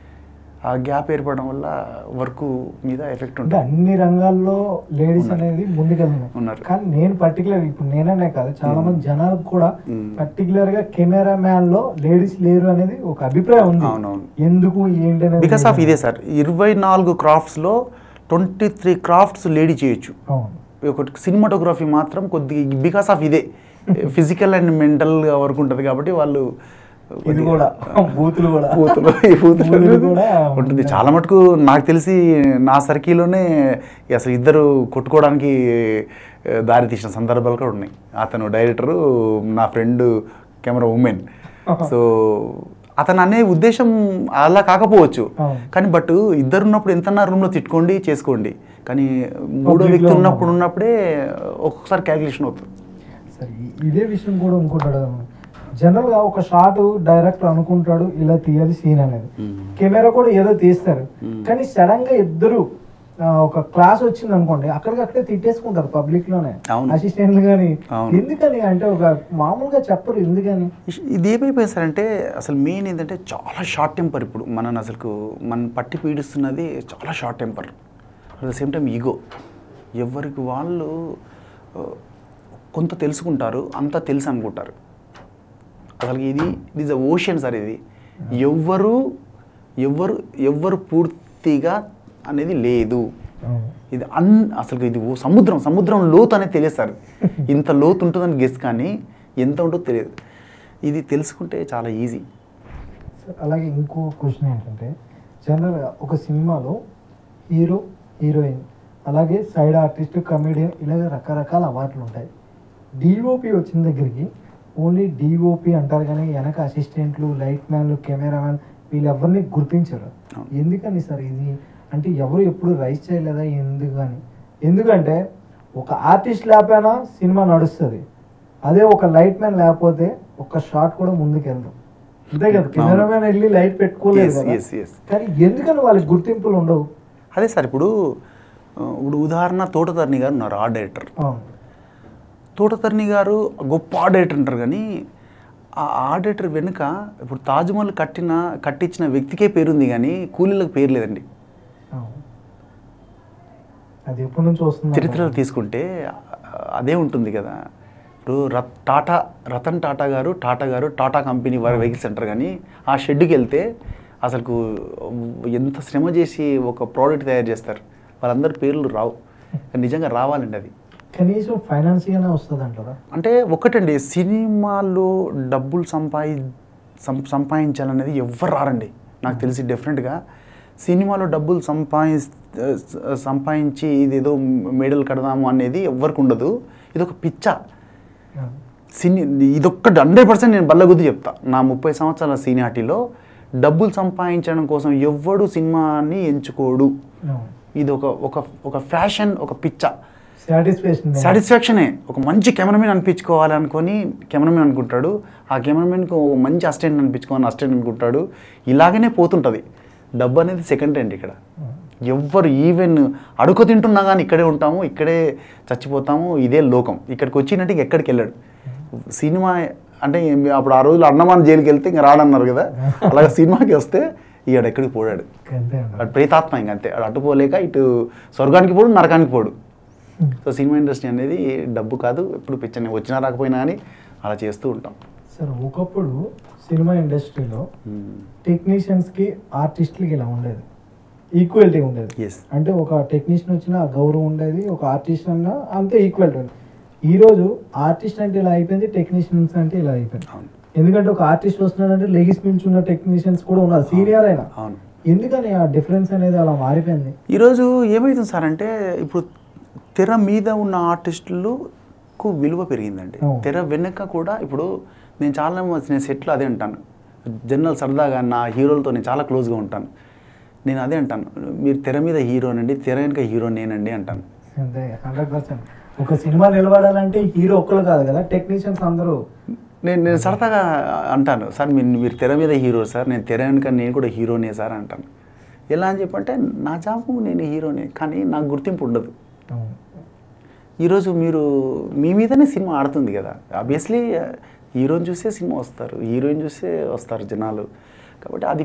ఆ గ్యాప్ ఏర్పడడం వల్ల వర్క్ మీద ఎఫెక్ట్ అంటే ఉంటుంది అన్ని రంగాల్లో లేడీస్ ఉన్నారు. అనేది ముందుకెళ్తున్నాయి ఉన్నారు. కానీ నేను పర్టికులర్ ఇప్పుడు నేననే కాదు చాలా మంది జనాలకు కూడా మ్మ్. పర్టికులర్ గా కెమెరా మ్యాన్ లో లేడీస్ లేరు అనేది ఒక అభిప్రాయం ఉంది అవునవును. ఎందుకు ఏంటి అనేది బికాస్ ఆఫ్ ఇదే సార్ ఇరవై నాలుగు క్రాఫ్ట్స్లో ట్వంటీ త్రీ క్రాఫ్ట్స్ లేడీ చేయొచ్చు అవును ఒకటి సినిమాటోగ్రఫీ మాత్రం కొద్ది బికాస్ ఆఫ్ ఇదే ఫిజికల్ అండ్ మెంటల్గా వర్క్ ఉంటుంది కాబట్టి వాళ్ళు ఇది కొద్దిగా- కూడా బూతులు కూడా బూతులు ఈ బూతులు బూతులు కూడా ఉంటుంది చాలా మటుకు నాకు తెలిసి నా సర్కిల్లోనే అసలు ఇద్దరు కొట్టుకోవడానికి ఆ, దారి తీసిన సందర్భాలు కూడా ఉన్నాయి అతను డైరెక్టరు నా ఫ్రెండ్ కెమెరా ఉమెన్ సో అతను అనే ఉద్దేశం అలా కాకపోవచ్చు అవును. కానీ బట్ ఇద్దరు ఉన్నప్పుడు ఎంత రూమ్లో తిట్టుకోండి చేసుకోండి కానీ మూడో Public వ్యక్తి లో ఉన్నప్పుడు ఉన్నప్పుడు. ఉన్నప్పుడే ఒక్కొక్కసారి క్యాలిక్యులేషన్ అవుతుంది సరే ఇ- ఇదే విషయం కూడా ఇంకోటి జనరల్ గా ఒక షాట్ డైరెక్టర్ అనుకుంటాడు ఇలా తీయాలి సీన్ అనేది మ్మ్. కెమెరా కూడా ఏదో తీస్తారు మ్మ్. కానీ సడన్ గా ఇద్దరు ఆ, ఒక క్లాస్ వచ్చింది అనుకోండి అక్కడికక్కడే తిట్టేసుకుంటారు పబ్లిక్ లోనే అవును. అసిస్టెంట్లు కానీ అవును. ఎందుకని అంటే ఒక మామూలుగా చెప్పరు ఎందుకని ఇది ఏమైపోయింది సార్ అంటే అసలు మెయిన్ ఏంటంటే చాలా షార్ట్ టెంపర్ ఇప్పుడు మనని అసలు మన పట్టి పీడిస్తున్నది చాలా short temper at the same time ego ఎవరికి వాళ్ళు ఆ, కొంత తెలుసుకుంటారు అంతా తెలుసు అనుకుంటారు అసలు ఇది ఇది ఇస్ ఓషన్ సార్ ఇది ఎవ్వరు ఎవ్వరు ఎవ్వరు పూర్తిగా అనేది లేదు ఇది అన్ అసలు ఇది ఓ సముద్రం సముద్రం లోతు అనేది తెలియదు సార్ ఇంత లోతు ఉంటుందని గెస్ కానీ ఎంత ఉంటుందో తెలియదు ఇది తెలుసుకుంటే చాలా ఈజీ అలాగే ఇంకో క్వశ్చన్ ఏంటంటే జనరల్గా ఒక సినిమాలో హీరో హీరోయిన్ అలాగే సైడ్ ఆర్టిస్ట్ కమెడియన్ ఇలాగ రకరకాల అవార్డులు ఉంటాయి డిఓపి వచ్చిన దగ్గరికి ఓన్లీ డిఓపి అంటారు కానీ వెనక అసిస్టెంట్లు లైట్ మ్యాన్లు కెమెరామ్యాన్ వీళ్ళెవరిని గుర్తించరు అవును. ఎందుకని సార్ ఇది అంటే ఎవరు ఎప్పుడు రైస్ చేయలేదా ఎందుకని ఎందుకంటే ఒక ఆర్టిస్ట్ లేకపోయినా సినిమా నడుస్తుంది అదే ఒక లైట్ మ్యాన్ లేకపోతే ఒక షాట్ కూడా ముందుకెళ్దాం అంతే కదా కెమెరామెన్ వెళ్ళి లైట్ పెట్టుకోలేదు Yes, కదా yes, yes. కానీ ఎందుకని వాళ్ళకి గుర్తింపులు ఉండవు అదే సార్ ఇప్పుడు ఆ, ఇప్పుడు ఉదాహరణ తోటతరణి గారు ఉన్నారు ఆర్ట్ డైరెక్టర్ అవును తోటతరణి గారు గొప్ప ఆర్ట్ డైరెక్టర్ అంటారు కానీ ఆ ఆర్ట్ డైరెక్టర్ వెనుక ఇప్పుడు తాజ్మహల్ కట్టిన కట్టించిన వ్యక్తికే పేరుంది కానీ కూలీలకు పేరు లేదండి అవును. అది ఎప్పటి నుంచి వస్తుంది చరిత్రలో తీసుకుంటే ఆ, అదే ఉంటుంది కదా ఇప్పుడు రత్ టాటా రతన్ టాటా గారు టాటా గారు టాటా కంపెనీ వారి వెహికల్స్ అంటారు కానీ ఆ షెడ్కి వెళ్తే అసలు ఎంత శ్రమ చేసి ఒక ప్రోడక్ట్ తయారు చేస్తారు వాళ్ళందరి పేర్లు రావు కానీ నిజంగా రావాలండి అది కనీసం ఫైనాన్షియల్ వస్తుంది అంటారా అంటే ఒకటండి సినిమాలో డబ్బులు సంపాది సం సంపాదించాలనేది ఎవ్వరు రారండి నాకు తెలిసి డెఫినెట్గా సినిమాలో డబ్బులు సంపాది సంపాదించి ఇదేదో మెడల్ కడదాము అనేది ఎవ్వరికి ఉండదు ఇది ఒక పిచ్చ సినీ ఇదొక్కటి హండ్రెడ్ పర్సెంట్ నేను బల్లగుద్ది చెప్తా నా ముప్పై సంవత్సరాల సీనియాటిలో డబ్బులు సంపాదించడం కోసం ఎవ్వడు సినిమాని ఎంచుకోడు ఇది ఒక ఒక ఒక ఫ్యాషన్ ఒక పిచ్చ సాటిస్ఫాక్షన్ సాటిస్ఫాక్షనే ఒక మంచి కెమెరామెన్ అనిపించుకోవాలి అనుకొని కెమెరామెన్ అనుకుంటాడు ఆ కెమెరామెన్కి ఒక మంచి అసిస్టెంట్ అనిపించుకోవాలని అసిస్టెంట్ అనుకుంటాడు ఇలాగనే పోతుంటుంది డబ్బు అనేది సెకండ్ అండి ఇక్కడ ఎవ్వరు ఈవెన్ అడుగు తింటున్నా కానీ ఇక్కడే ఉంటాము ఇక్కడే చచ్చిపోతాము ఇదే లోకం ఇక్కడికి వచ్చినట్టు ఇంక ఎక్కడికి వెళ్ళాడు సినిమా అంటే ఏం- అప్పుడు ఆ రోజులు అన్నమాన్ జైలుకి వెళ్తే ఇంకా రాడన్నారు కదా అలాగే సినిమాకి వస్తే ఇవాడు ఎక్కడికి పోడాడు అంతే అండి అటు ప్రేతాత్మ ఇంక అంతే అటు అటు పోలేక ఇటు స్వర్గానికి పోడు నరకానికి పోడు సో సినిమా ఇండస్ట్రీ అనేది డబ్బు కాదు ఎప్పుడు పిచ్చని వచ్చినా రాకపోయినా కానీ అలా చేస్తూ ఉంటాం సార్ ఒకప్పుడు సినిమా ఇండస్ట్రీలో టెక్నీషియన్స్కి ఆర్టిస్ట్లకి ఇలా ఉండేది ఈక్వాలిటీ ఉండేది ఎస్ అంటే ఒక టెక్నీషియన్ వచ్చిన గౌరవం ఉండేది ఒక ఆర్టిస్ట్ అన్న అంతే ఈక్వాలిటీ ఉంది ఈ రోజు ఆర్టిస్ట్ అంటే ఇలా అయిపోయింది టెక్నీషియన్స్ అంటే ఇలా అయిపోయింది అవును ఎందుకంటే ఒక ఆర్టిస్ట్ వస్తున్నాడంటే లెగిస్ నుంచి ఉన్న టెక్నీషియన్స్ కూడా ఉన్నారు సీనియర్ అయినా అవును ఎందుకని ఆ డిఫరెన్స్ అనేది అలా మారిపోయింది ఈరోజు ఏమవుతుంది సార్ అంటే ఇప్పుడు తెర మీద ఉన్న ఆర్టిస్టులకు విలువ పెరిగిందండి అవును. తెర వెనుక కూడా ఇప్పుడు నేను చాలా మంది- నేను సెట్లో అదే అంటాను జనరల్ సరదాగా నా హీరోలతో నేను చాలా క్లోజ్గా ఉంటాను నేను అదే అంటాను మీరు తెర మీద హీరోనండి తెర వెనుక హీరో నేనండి అంటాను అంతే హండ్రెడ్ పర్సెంట్ ఒక సినిమా నిలబడాలంటే హీరో ఒక్కరు కాదు కదా టెక్నీషియన్స్ అందరూ నేను నేను సరదాగా అంటాను సార్ మీరు మీరు తెర మీద హీరో సార్ నేను తెర వెనుక నేను కూడా హీరోనే సార్ అంటాను ఎలా అని చెప్పంటే నా జాబు నేను హీరోనే కానీ నాకు గుర్తింపు ఉండదు అవును. ఈరోజు మీరు మీ మీదనే సినిమా ఆడుతుంది కదా ఆబ్వియస్లీ హీరోని చూసే సినిమా వస్తారు హీరోయిన్ చూసే వస్తారు జనాలు కాబట్టి అది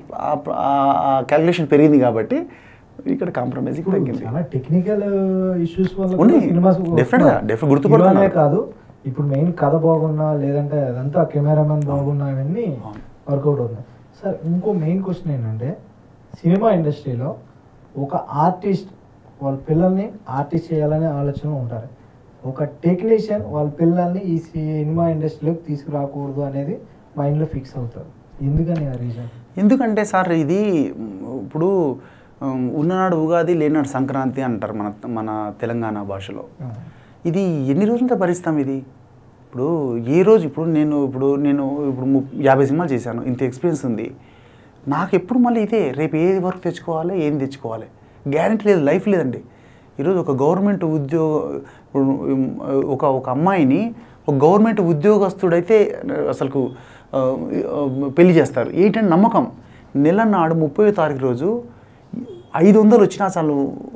ఆ క్యాలిక్యులేషన్ పెరిగింది కాబట్టి ఇక్కడ కాంప్రమైజ్ ఇప్పుడు తగ్గింది చాలా టెక్నికల్ ఇష్యూస్ వల్ల ఉన్నాయి. సినిమాస్ Definitely గా, definitely గుర్తుపడుతున్నారు. కాదు ఇప్పుడు మెయిన్ కథ బాగున్నా లేదంటే అదంతా కెమెరామెన్ బాగున్నా ఇవన్నీ అవును. వర్కౌట్ అవుతుంది సార్ ఇంకో మెయిన్ క్వశ్చన్ ఏంటంటే సినిమా ఇండస్ట్రీలో ఒక ఆర్టిస్ట్ వాళ్ళ పిల్లల్ని ఆర్టిస్ట్ చేయాలనే ఆలోచన ఉంటారు ఒక టెక్నీషియన్ వాళ్ళ పిల్లల్ని ఈ సినిమా ఇండస్ట్రీలోకి తీసుకురాకూడదు అనేది మైండ్లో ఫిక్స్ అవుతారు ఎందుకని ఆ రీజన్ ఎందుకంటే సార్ ఇది మ్, ఇప్పుడు ఉమ్, ఉన్ననాడు ఉగాది లేనాడు సంక్రాంతి అంటారు మన మన తెలంగాణ భాషలో ఇది ఎన్ని రోజులతో భరిస్తాం ఇది ఇప్పుడు ఏ రోజు ఇప్పుడు నేను ఇప్పుడు నేను ఇప్పుడు ము- యాభై సినిమాలు చేశాను ఇంత ఎక్స్పీరియన్స్ ఉంది నాకు ఎప్పుడు మళ్ళీ ఇదే రేపు ఏ వర్క్ తెచ్చుకోవాలి ఏం తెచ్చుకోవాలి గ్యారంటీ లేదు లైఫ్ లేదండి ఈరోజు ఒక గవర్నమెంట్ ఉద్యోగ ఇప్పుడు, ఉమ్, ఒక ఒక అమ్మాయిని ఒక గవర్నమెంట్ ఉద్యోగస్తుడైతే అసలు పెళ్లి చేస్తారు ఏంటంటే నమ్మకం నెల నాడు ముప్పై తారీఖు రోజు ఐదు వందలు వచ్చినా చాలు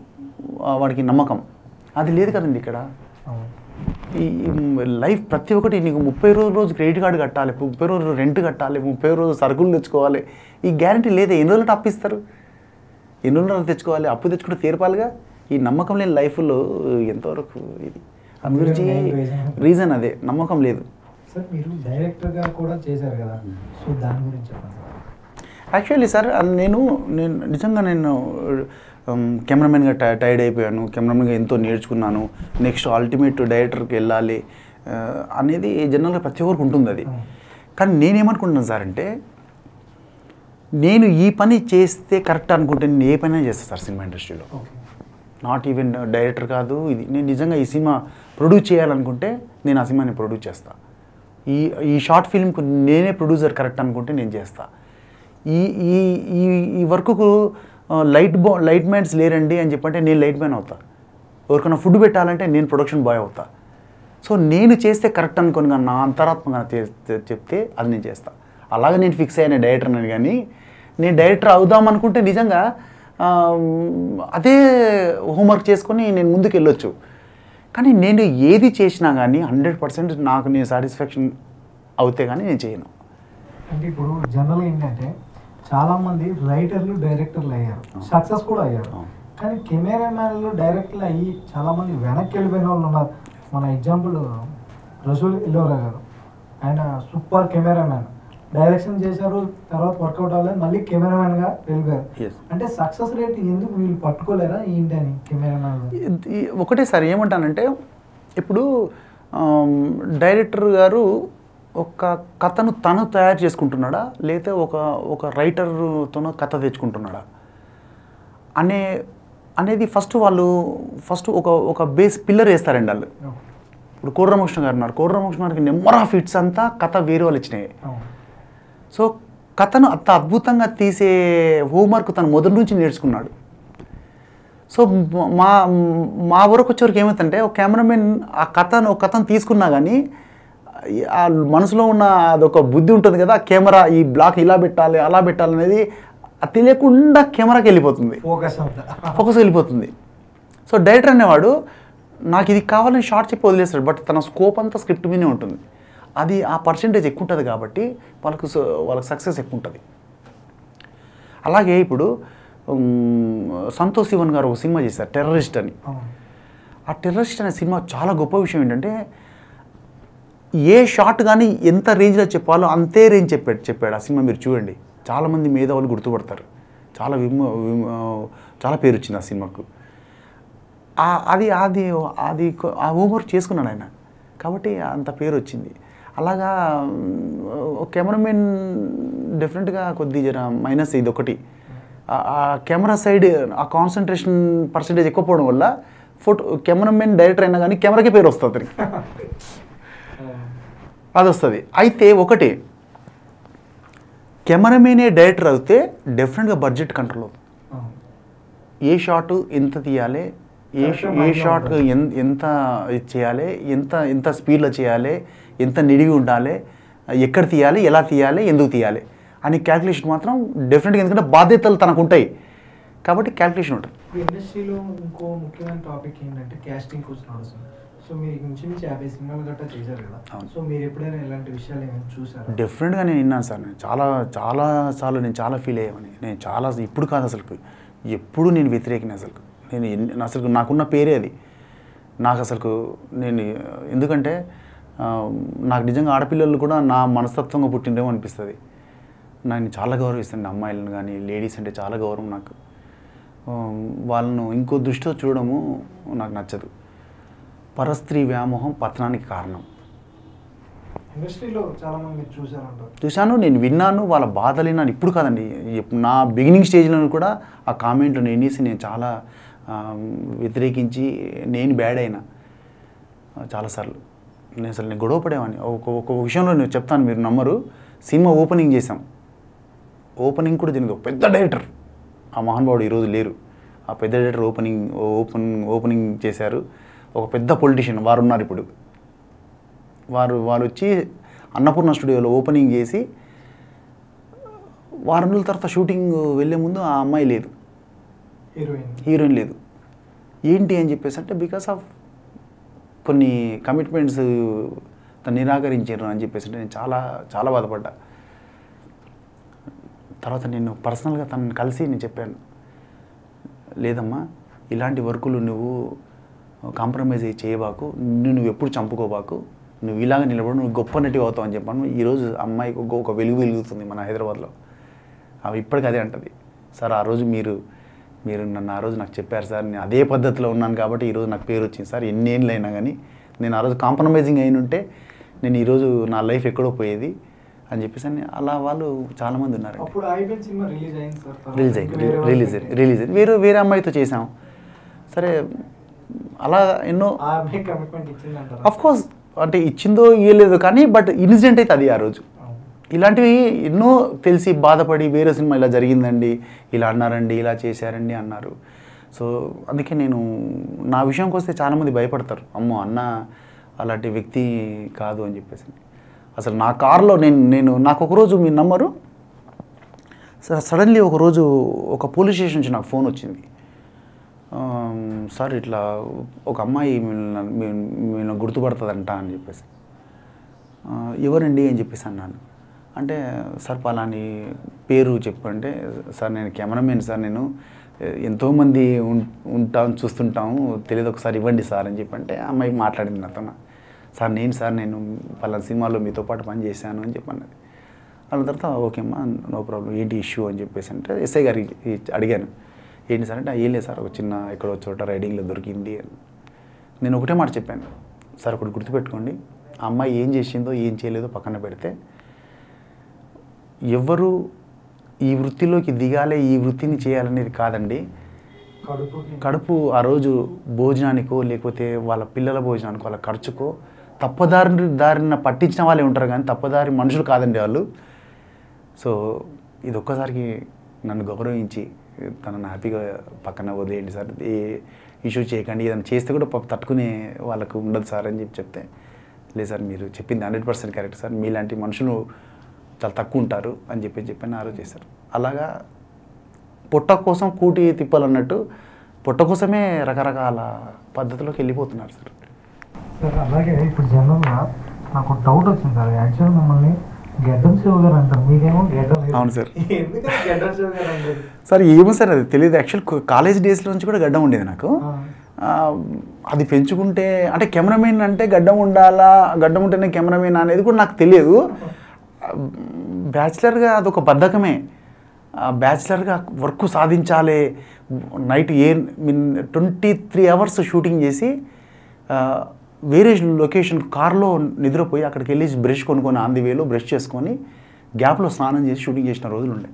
ఆ, వాడికి నమ్మకం అది లేదు కదండి ఇక్కడ అవును ఈ ఈ లైఫ్ ప్రతి ఒక్కటి నీకు ముప్పై రోజు రోజు క్రెడిట్ కార్డు కట్టాలి ముప్పై రోజు రెంట్ కట్టాలి ముప్పై రోజు సరుకులు తెచ్చుకోవాలి ఈ గ్యారంటీ లేదే ఎన్ని రోజులు అప్పు ఇస్తారు ఎన్ని రోజులు తెచ్చుకోవాలి అప్పు తెచ్చుకుంటే తీర్పాలిగా ఈ నమ్మకం లేని లైఫ్లో ఎంతవరకు ఇది అందు గురించి Main reason. రీజన్ అదే నమ్మకం లేదు సార్ మీరు డైరెక్టర్గా కూడా చేశారు కదా సో దాని గురించి చెప్పండి సార్ యాక్చువల్లీ సార్ అది నేను నేను నిజంగా నేను కెమెరామెన్గా టై టైర్డ్ అయిపోయాను కెమెరామెన్గా ఎంతో నేర్చుకున్నాను నెక్స్ట్ అల్టిమేట్ డైరెక్టర్కి వెళ్ళాలి ఆ, అనేది జనరల్గా ప్రతి ఒక్కరికి ఉంటుంది అది అవును. కానీ నేనేమనుకుంటున్నాను సార్ అంటే నేను ఈ పని చేస్తే కరెక్ట్ అనుకుంటే నేను ఏ పని చేస్తాను సార్ సినిమా ఇండస్ట్రీలో ఓకే నాట్ ఈవెన్ డైరెక్టర్ కాదు ఇది నేను నిజంగా ఈ సినిమా ప్రొడ్యూస్ చేయాలనుకుంటే నేను ఆ సినిమాని ప్రొడ్యూస్ చేస్తా ఈ ఈ షార్ట్ ఫిల్మ్కు నేనే ప్రొడ్యూసర్ కరెక్ట్ అనుకుంటే నేను చేస్తా ఈ ఈ ఈ ఈ వర్క్కు లైట్ బో లైట్ మ్యాన్స్ లేరండి అని చెప్పంటే నేను లైట్ మ్యాన్ అవుతా ఎవరికైనా ఫుడ్ పెట్టాలంటే నేను ప్రొడక్షన్ బాయ్ అవుతా సో నేను చేస్తే కరెక్ట్ అనుకోని కానీ నా అంతరాత్మగా చెప్తే అది నేను చేస్తా అలాగే నేను ఫిక్స్ అయ్యాను డైరెక్టర్ అని కానీ నేను డైరెక్టర్ అవుదాం అనుకుంటే నిజంగా ఆ, అదే హోంవర్క్ చేసుకొని నేను ముందుకు వెళ్ళొచ్చు కానీ నేను ఏది చేసినా కానీ హండ్రెడ్ పర్సెంట్ నాకు నేను సాటిస్ఫాక్షన్ అవుతే కానీ నేను చేయను అంటే ఇప్పుడు జనరల్ ఏంటంటే చాలా మంది రైటర్లు డైరెక్టర్లు అయ్యారు అవును. సక్సెస్ కూడా అయ్యారు అవును. కానీ కెమెరామ్యాన్లు డైరెక్టర్లు అయ్యి చాలా మంది వెనక్కి వెళ్ళిపోయిన వాళ్ళు ఉన్నారు మన ఎగ్జాంపుల్ రసూల్ ఇల్లోరా గారు ఆయన సూపర్ కెమెరామ్యాన్ డైరెక్షన్ చేశారు తర్వాత వర్కౌట్ అవ్వలేదు మళ్ళీ కెమెరామ్యాన్ గా వెళ్ళిపోయారు Yes. అంటే సక్సెస్ రేట్ ఎందుకు వీళ్ళు పట్టుకోలేరా ఏంటి అని కెమెరామ్యాన్ ఈ- ఒకటే సార్ ఏమంటానంటే ఇప్పుడు ఆమ్, డైరెక్టర్ గారు ఒక కథను తను తయారు చేసుకుంటున్నాడా లేకపోతే ఒక ఒక రైటర్తోనో కథ తెచ్చుకుంటున్నాడా అనే అనేది ఫస్ట్ వాళ్ళు ఫస్ట్ ఒక ఒక బేస్ పిల్లర్ వేస్తారండి వాళ్ళు ఇప్పుడు కోడ్రమకృష్ణ గారు ఉన్నారు కోడ్రమకృష్ణ గారికి నెంబర్ ఆఫ్ హిట్స్ అంతా కథ వేరే వాళ్ళు ఇచ్చినాయి సో కథను అంత అద్భుతంగా తీసే హోంవర్క్ తను మొదటి నుంచి నేర్చుకున్నాడు సో మ- మా మా వరకు వచ్చేవరకు ఏమవుతుందంటే ఒక కెమెరామెన్ ఆ కథను ఒక కథను తీసుకున్నా కానీ ఆ మనసులో ఉన్న అదొక బుద్ధి ఉంటుంది కదా కెమెరా ఈ బ్లాక్ ఇలా పెట్టాలి అలా పెట్టాలి అనేది అది తెలియకుండా కెమెరాకి వెళ్ళిపోతుంది ఫోకస్ అంతా ఫోకస్ వెళ్ళిపోతుంది సో డైరెక్టర్ అనేవాడు నాకు ఇది కావాలని షార్ట్ చెప్పి వదిలేస్తాడు బట్ తన స్కోప్ అంతా స్క్రిప్ట్ మీదే ఉంటుంది అది ఆ పర్సంటేజ్ ఎక్కువ ఉంటుంది కాబట్టి వాళ్ళకు స- వాళ్ళకి సక్సెస్ ఎక్కువ ఉంటుంది అలాగే ఇప్పుడు ఉమ్, సంతోష్ శివన్ గారు ఒక సినిమా చేశారు టెర్రరిస్ట్ అని అవును ఆ టెర్రరిస్ట్ అనే సినిమా చాలా గొప్ప విషయం ఏంటంటే ఏ షాట్ కానీ ఎంత రేంజ్లో చెప్పాలో అంతే రేంజ్ చెప్పాడు చెప్పాడు ఆ సినిమా మీరు చూడండి చాలామంది మేధావులు గుర్తుపడతారు చాలా విమ విమ- చాలా పేరు వచ్చింది ఆ సినిమాకు ఆ- అది అది అది కొ- ఆ హోంవర్క్ చేసుకున్నాడు ఆయన కాబట్టి అంత పేరు వచ్చింది అలాగా మ్, కెమెరామెన్ డెఫినెట్గా కొద్ది జర మైనస్ ఇది ఒకటి ఆ- ఆ కెమెరా సైడ్ ఆ కాన్సన్ట్రేషన్ పర్సంటేజ్ ఎక్కువ పోవడం వల్ల ఫోటో కెమెరామెన్ డైరెక్టర్ అయినా కానీ కెమెరాకే పేరు వస్తుంది అతనికి అది వస్తుంది అయితే ఒకటి కెమెరామెనే డైరెక్టర్ అయితే డెఫినెట్గా బడ్జెట్ కంట్రోల్ అవుతుంది అవును ఏ షాట్ ఎంత తీయాలి ఏ Correct ఏ mind లో షాట్ ఉంటుంది. ఎంత ఎంత ఇది చేయాలి ఎంత ఎంత స్పీడ్లో చేయాలి ఎంత నిడివి ఉండాలి ఎక్కడ తీయాలి ఎలా తీయాలి ఎందుకు తీయాలి అని క్యాల్కులేషన్ మాత్రం డెఫినెట్గా ఎందుకంటే బాధ్యతలు తనకు ఉంటాయి కాబట్టి క్యాల్కులేషన్ ఉంటుంది ఇప్పుడు ఇండస్ట్రీలో ఇంకో ముఖ్యమైన టాపిక్ ఏంటంటే క్యాస్టింగ్ కోసం నడుస్తుంది సో మీరు ఇంచుమించు యాభై సినిమాలు గట్టా చేశారు కదా అవును. సో మీరు ఎప్పుడైనా ఇలాంటి విషయాలు ఏమైనా చూసారా డెఫినెట్గా నేను విన్నాను సార్ నేను చాలా చాలా సార్లు నేను చాలా ఫీల్ అయ్యామని నేను చాలా ఇప్పుడు కాదు అసలు ఎప్పుడు నేను వ్యతిరేకిన అసలు నేను ఎన్ని- అసలు నాకున్న పేరే అది నాకు అసలు నేను ఎందుకంటే ఆ, నాకు నిజంగా ఆడపిల్లలు కూడా నా మనస్తత్వంగా పుట్టిండేమో అనిపిస్తుంది నేను చాలా గౌరవిస్తాను అమ్మాయిలను కానీ లేడీస్ అంటే చాలా గౌరవం నాకు ఆ, వాళ్ళను ఇంకో దృష్టితో చూడడము నాకు నచ్చదు పరస్త్రీ వ్యామోహం పతనానికి కారణం ఇండస్ట్రీలో చాలా మంది మీరు చూసారంటారు చూశాను నేను విన్నాను వాళ్ళ బాధలు విన్నాను ఇప్పుడు కాదండి ఎప్- నా బిగినింగ్ స్టేజ్లో కూడా ఆ కామెంట్లు నేను వినేసి నేను చాలా ఆ, వ్యతిరేకించి నేను బ్యాడ్ అయినా ఆ, చాలాసార్లు నేను అసలు నేను గొడవ పడేవాడిని ఒక ఒక విషయంలో నేను చెప్తాను మీరు నమ్మరు సినిమా ఓపెనింగ్ చేసాం ఓపెనింగ్ కూడా జరిగింది ఒక పెద్ద డైరెక్టర్ ఆ మహానుభావుడు ఈరోజు లేరు ఆ పెద్ద డైరెక్టర్ ఓపెనింగ్ ఓపెన్ ఓపెనింగ్ చేశారు ఒక పెద్ద పొలిటీషియన్ వారు ఉన్నారు ఇప్పుడు వారు వారు వచ్చి అన్నపూర్ణ స్టూడియోలో ఓపెనింగ్ చేసి వారం రోజుల తర్వాత షూటింగ్ వెళ్ళే ముందు ఆ అమ్మాయి లేదు హీరోయిన్ హీరోయిన్ లేదు ఏంటి అని చెప్పేసి అంటే బికాస్ ఆఫ్ కొన్ని కమిట్మెంట్స్ తను నిరాకరించారు అని చెప్పేసి అంటే నేను చాలా చాలా బాధపడ్డా తర్వాత నేను పర్సనల్గా తనని కలిసి నేను చెప్పాను లేదమ్మా ఇలాంటి వర్కులు నువ్వు కాంప్రమైజ్ అయ్యి చేయబాకు నిన్ను నువ్వు ఎప్పుడు చంపుకోబాకు నువ్వు ఇలాగ నిలబడి నువ్వు గొప్ప నటి అవుతావు అని చెప్పాను ఈరోజు అమ్మాయికి ఒక ఒక వెలుగు వెలుగుతుంది మన హైదరాబాద్లో ఆమె ఇప్పటికీ అదే అంటది సార్ ఆ రోజు మీరు మీరు నన్ను ఆ రోజు నాకు చెప్పారు సార్ నేను అదే పద్ధతిలో ఉన్నాను కాబట్టి ఈరోజు నాకు పేరు వచ్చింది సార్ ఎన్ని ఏళ్ళు అయినా కానీ నేను ఆ రోజు కాంప్రమైజింగ్ అయిన ఉంటే నేను ఈరోజు నా లైఫ్ ఎక్కడో పోయేది అని చెప్పేసి అని అలా వాళ్ళు చాలామంది ఉన్నారండి అప్పుడు అయిపోయిన సినిమా రిలీజ్ అయింది సార్ తర్వాత రిలీజ్ అయింది వేరే వాళ్ళు రిలీజ్ పెట్టారు. రిలీజ్ అయింది వేరే వేరే అమ్మాయితో చేసాం సరే అలా ఎన్నో ఆ అమ్మాయి కమిట్మెంట్ ఇచ్చిందంటారా అఫ్ కోర్స్ అంటే ఇచ్చిందో ఇయ్యలేదు కానీ బట్ ఇన్సిడెంట్ అయితే అది ఆ రోజు అవును. ఇలాంటివి ఎన్నో తెలిసి బాధపడి వేరే సినిమా ఇలా జరిగిందండి ఇలా అన్నారండి ఇలా చేశారండి అన్నారు సో అందుకే నేను నా విషయంకి వస్తే చాలామంది భయపడతారు అమ్మో అన్న అలాంటి వ్యక్తి కాదు అని చెప్పేసి అసలు నా కార్లో నేను నేను నాకు ఒకరోజు మీ నంబరు సార్ సడన్లీ ఒకరోజు ఒక పోలీస్ స్టేషన్ నుంచి నాకు ఫోన్ వచ్చింది ఆమ్, సార్ ఇట్లా ఒక అమ్మాయి మిమ్మల్ని మీ- మిమ్మల్ని గుర్తుపడుతుందంట అని చెప్పేసి "ఆ, ఎవరండి అని చెప్పేసి అన్నాను అంటే సార్ పలాని పేరు చెప్పంటే సార్ నేను కెమెరామెన్ సార్ నేను ఏ, ఎంతోమంది ఉం- ఉంటాం చూస్తుంటాము తెలియదు ఒకసారి ఇవ్వండి సార్ అని చెప్పంటే ఆ అమ్మాయి మాట్లాడింది నాతో సార్ నేను సార్ నేను పలానా సినిమాలో మీతో పాటు పని చేశాను అని చెప్పన్నది అన్న తర్వాత ఓకే అమ్మా నో ప్రాబ్లం ఏంటి ఇష్యూ అని చెప్పేసి అంటే ఎస్ఐ గారికి ఈ- అడిగాను ఏంటి సార్ అంటే "ఆ, ఏం లేదు సార్ ఒక చిన్న ఎక్కడో చోట రైడింగ్లో దొరికింది అని నేను ఒకటే మాట చెప్పాను సార్ ఒకటి గుర్తుపెట్టుకోండి ఆ అమ్మాయి ఏం చేసిందో ఏం చేయలేదో పక్కన పెడితే ఎవరు ఈ వృత్తిలోకి దిగాలే ఈ వృత్తిని చేయాలనేది కాదండి కడుపుకి కడుపు ఆ రోజు భోజనానికో లేకపోతే వాళ్ళ పిల్లల భోజనానికో వాళ్ళ ఖర్చుకో తప్పదారి దారిన పట్టించిన వాళ్ళే ఉంటారు కానీ తప్పదారి మనుషులు కాదండి వాళ్ళు సో ఇది ఒక్కసారికి నన్ను గౌరవించి తనను హ్యాపీగా పక్కన వదిలేయండి సార్ ఏ ఇష్యూ చేయకండి ఏదైనా చేస్తే కూడా పాపం తట్టుకునే వాళ్ళకు ఉండదు సార్ అని చెప్పి చెప్తే లేదు సార్ మీరు చెప్పింది హండ్రెడ్ పర్సెంట్ కరెక్ట్ సార్ మీలాంటి మనుషులు చాలా తక్కువ ఉంటారు అని చెప్పి చెప్పని ఆ రోజు చేశారు అలాగా పొట్ట కోసం కూటి తిప్పాలన్నట్టు పొట్ట కోసమే రకరకాల పద్ధతిలోకి వెళ్ళిపోతున్నారు సార్ సార్ అలాగే ఇప్పుడు జనరల్గా నాకు డౌట్ వచ్చింది సార్ యాక్చువల్ మిమ్మల్ని గెడ్డం శివ గారు అంటారు మీకేమో గెడ్డం లేదు. అవును సార్. ఎందుకని గెడ్డం శివ గారు అంటారు సార్ ఏమో సార్ అది తెలియదు యాక్చువల్ కాలేజ్ డేస్లో నుంచి కూడా గడ్డం ఉండేది నాకు ఆ. ఆ, అది పెంచుకుంటే అంటే కెమెరామెన్ అంటే గడ్డం ఉండాలా గడ్డం ఉంటేనే కెమెరామెన్ అనేది కూడా నాకు తెలియదు బ్యాచిలర్గా అదొక బద్ధకమే బ్యాచిలర్గా వర్క్ సాధించాలి night I mean twenty three hours shooting చేసి ఆ, వేరే లొకేషన్ కార్లో నిద్రపోయి అక్కడికి వెళ్ళి బ్రష్ కొనుక్కొని ఆన్ ది వేలో బ్రష్ చేసుకొని గ్యాప్లో స్నానం చేసి షూటింగ్ చేసిన రోజులు ఉండే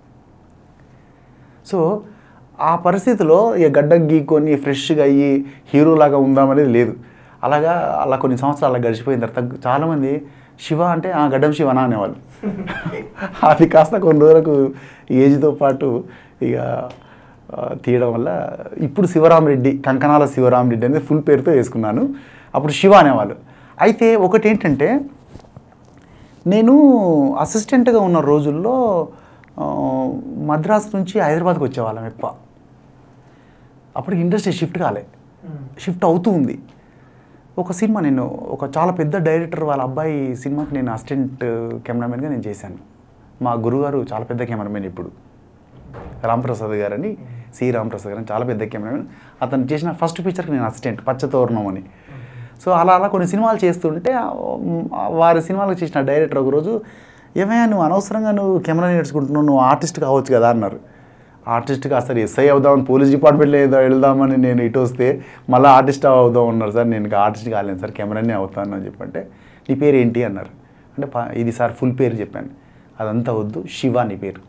సో ఆ పరిస్థితిలో ఇక గడ్డ గీక్కొని ఫ్రెష్గా అయ్యి హీరోలాగా ఉందామనేది లేదు అలాగా అలా కొన్ని సంవత్సరాలు అలా గడిచిపోయిన తర్వాత చాలామంది శివ అంటే ఆ గడ్డం శివనా అనేవాళ్ళు అది కాస్త కొన్ని రోజులకు ఏజ్తో పాటు ఇక ఆ, తీయడం వల్ల ఇప్పుడు శివరామరెడ్డి కంకణాల శివరామరెడ్డి అనేది ఫుల్ పేరుతో వేసుకున్నాను అప్పుడు శివ అనేవాళ్ళు అయితే ఒకటి ఏంటంటే నేను అసిస్టెంట్గా ఉన్న రోజుల్లో ఆ, మద్రాసు నుంచి హైదరాబాద్కి వచ్చేవాళ్ళం ఎక్కువ అప్పుడు ఇండస్ట్రీ షిఫ్ట్ కాలే షిఫ్ట్ అవుతూ ఉంది ఒక సినిమా నేను ఒక చాలా పెద్ద డైరెక్టర్ వాళ్ళ అబ్బాయి సినిమాకి నేను అసిస్టెంట్ కెమెరామెన్గా నేను చేశాను మా గురుగారు చాలా పెద్ద కెమెరామెన్ ఇప్పుడు రాంప్రసాద్ గారని సి రాంప్రసాద్ గారని చాలా పెద్ద కెమెరామెన్ అతను చేసిన ఫస్ట్ పిక్చర్కి నేను అసిస్టెంట్ పచ్చతోరణం అని సో అలా అలా కొన్ని సినిమాలు చేస్తుంటే ఆ, ఆ, వారి సినిమాలకు చేసిన డైరెక్టర్ ఒకరోజు ఏమయ్యా నువ్వు అనవసరంగా నువ్వు కెమెరా నేర్చుకుంటున్నావు నువ్వు ఆర్టిస్ట్ కావచ్చు కదా అన్నారు ఆర్టిస్ట్గా అసలు ఎస్ఐ అవుదామని పోలీస్ డిపార్ట్మెంట్లో ఏదో వెళ్దామని నేను ఇటు వస్తే మళ్ళీ ఆర్టిస్ట్ అవుదాం అన్నారు సార్ నేను ఆర్టిస్ట్ కాలేను సార్ కెమెరానే అవుతాను అని చెప్పంటే నీ పేరు ఏంటి అన్నారు అంటే పా- ఇది సార్ ఫుల్ పేరు చెప్పాను అదంతా వద్దు శివ నీ పేరు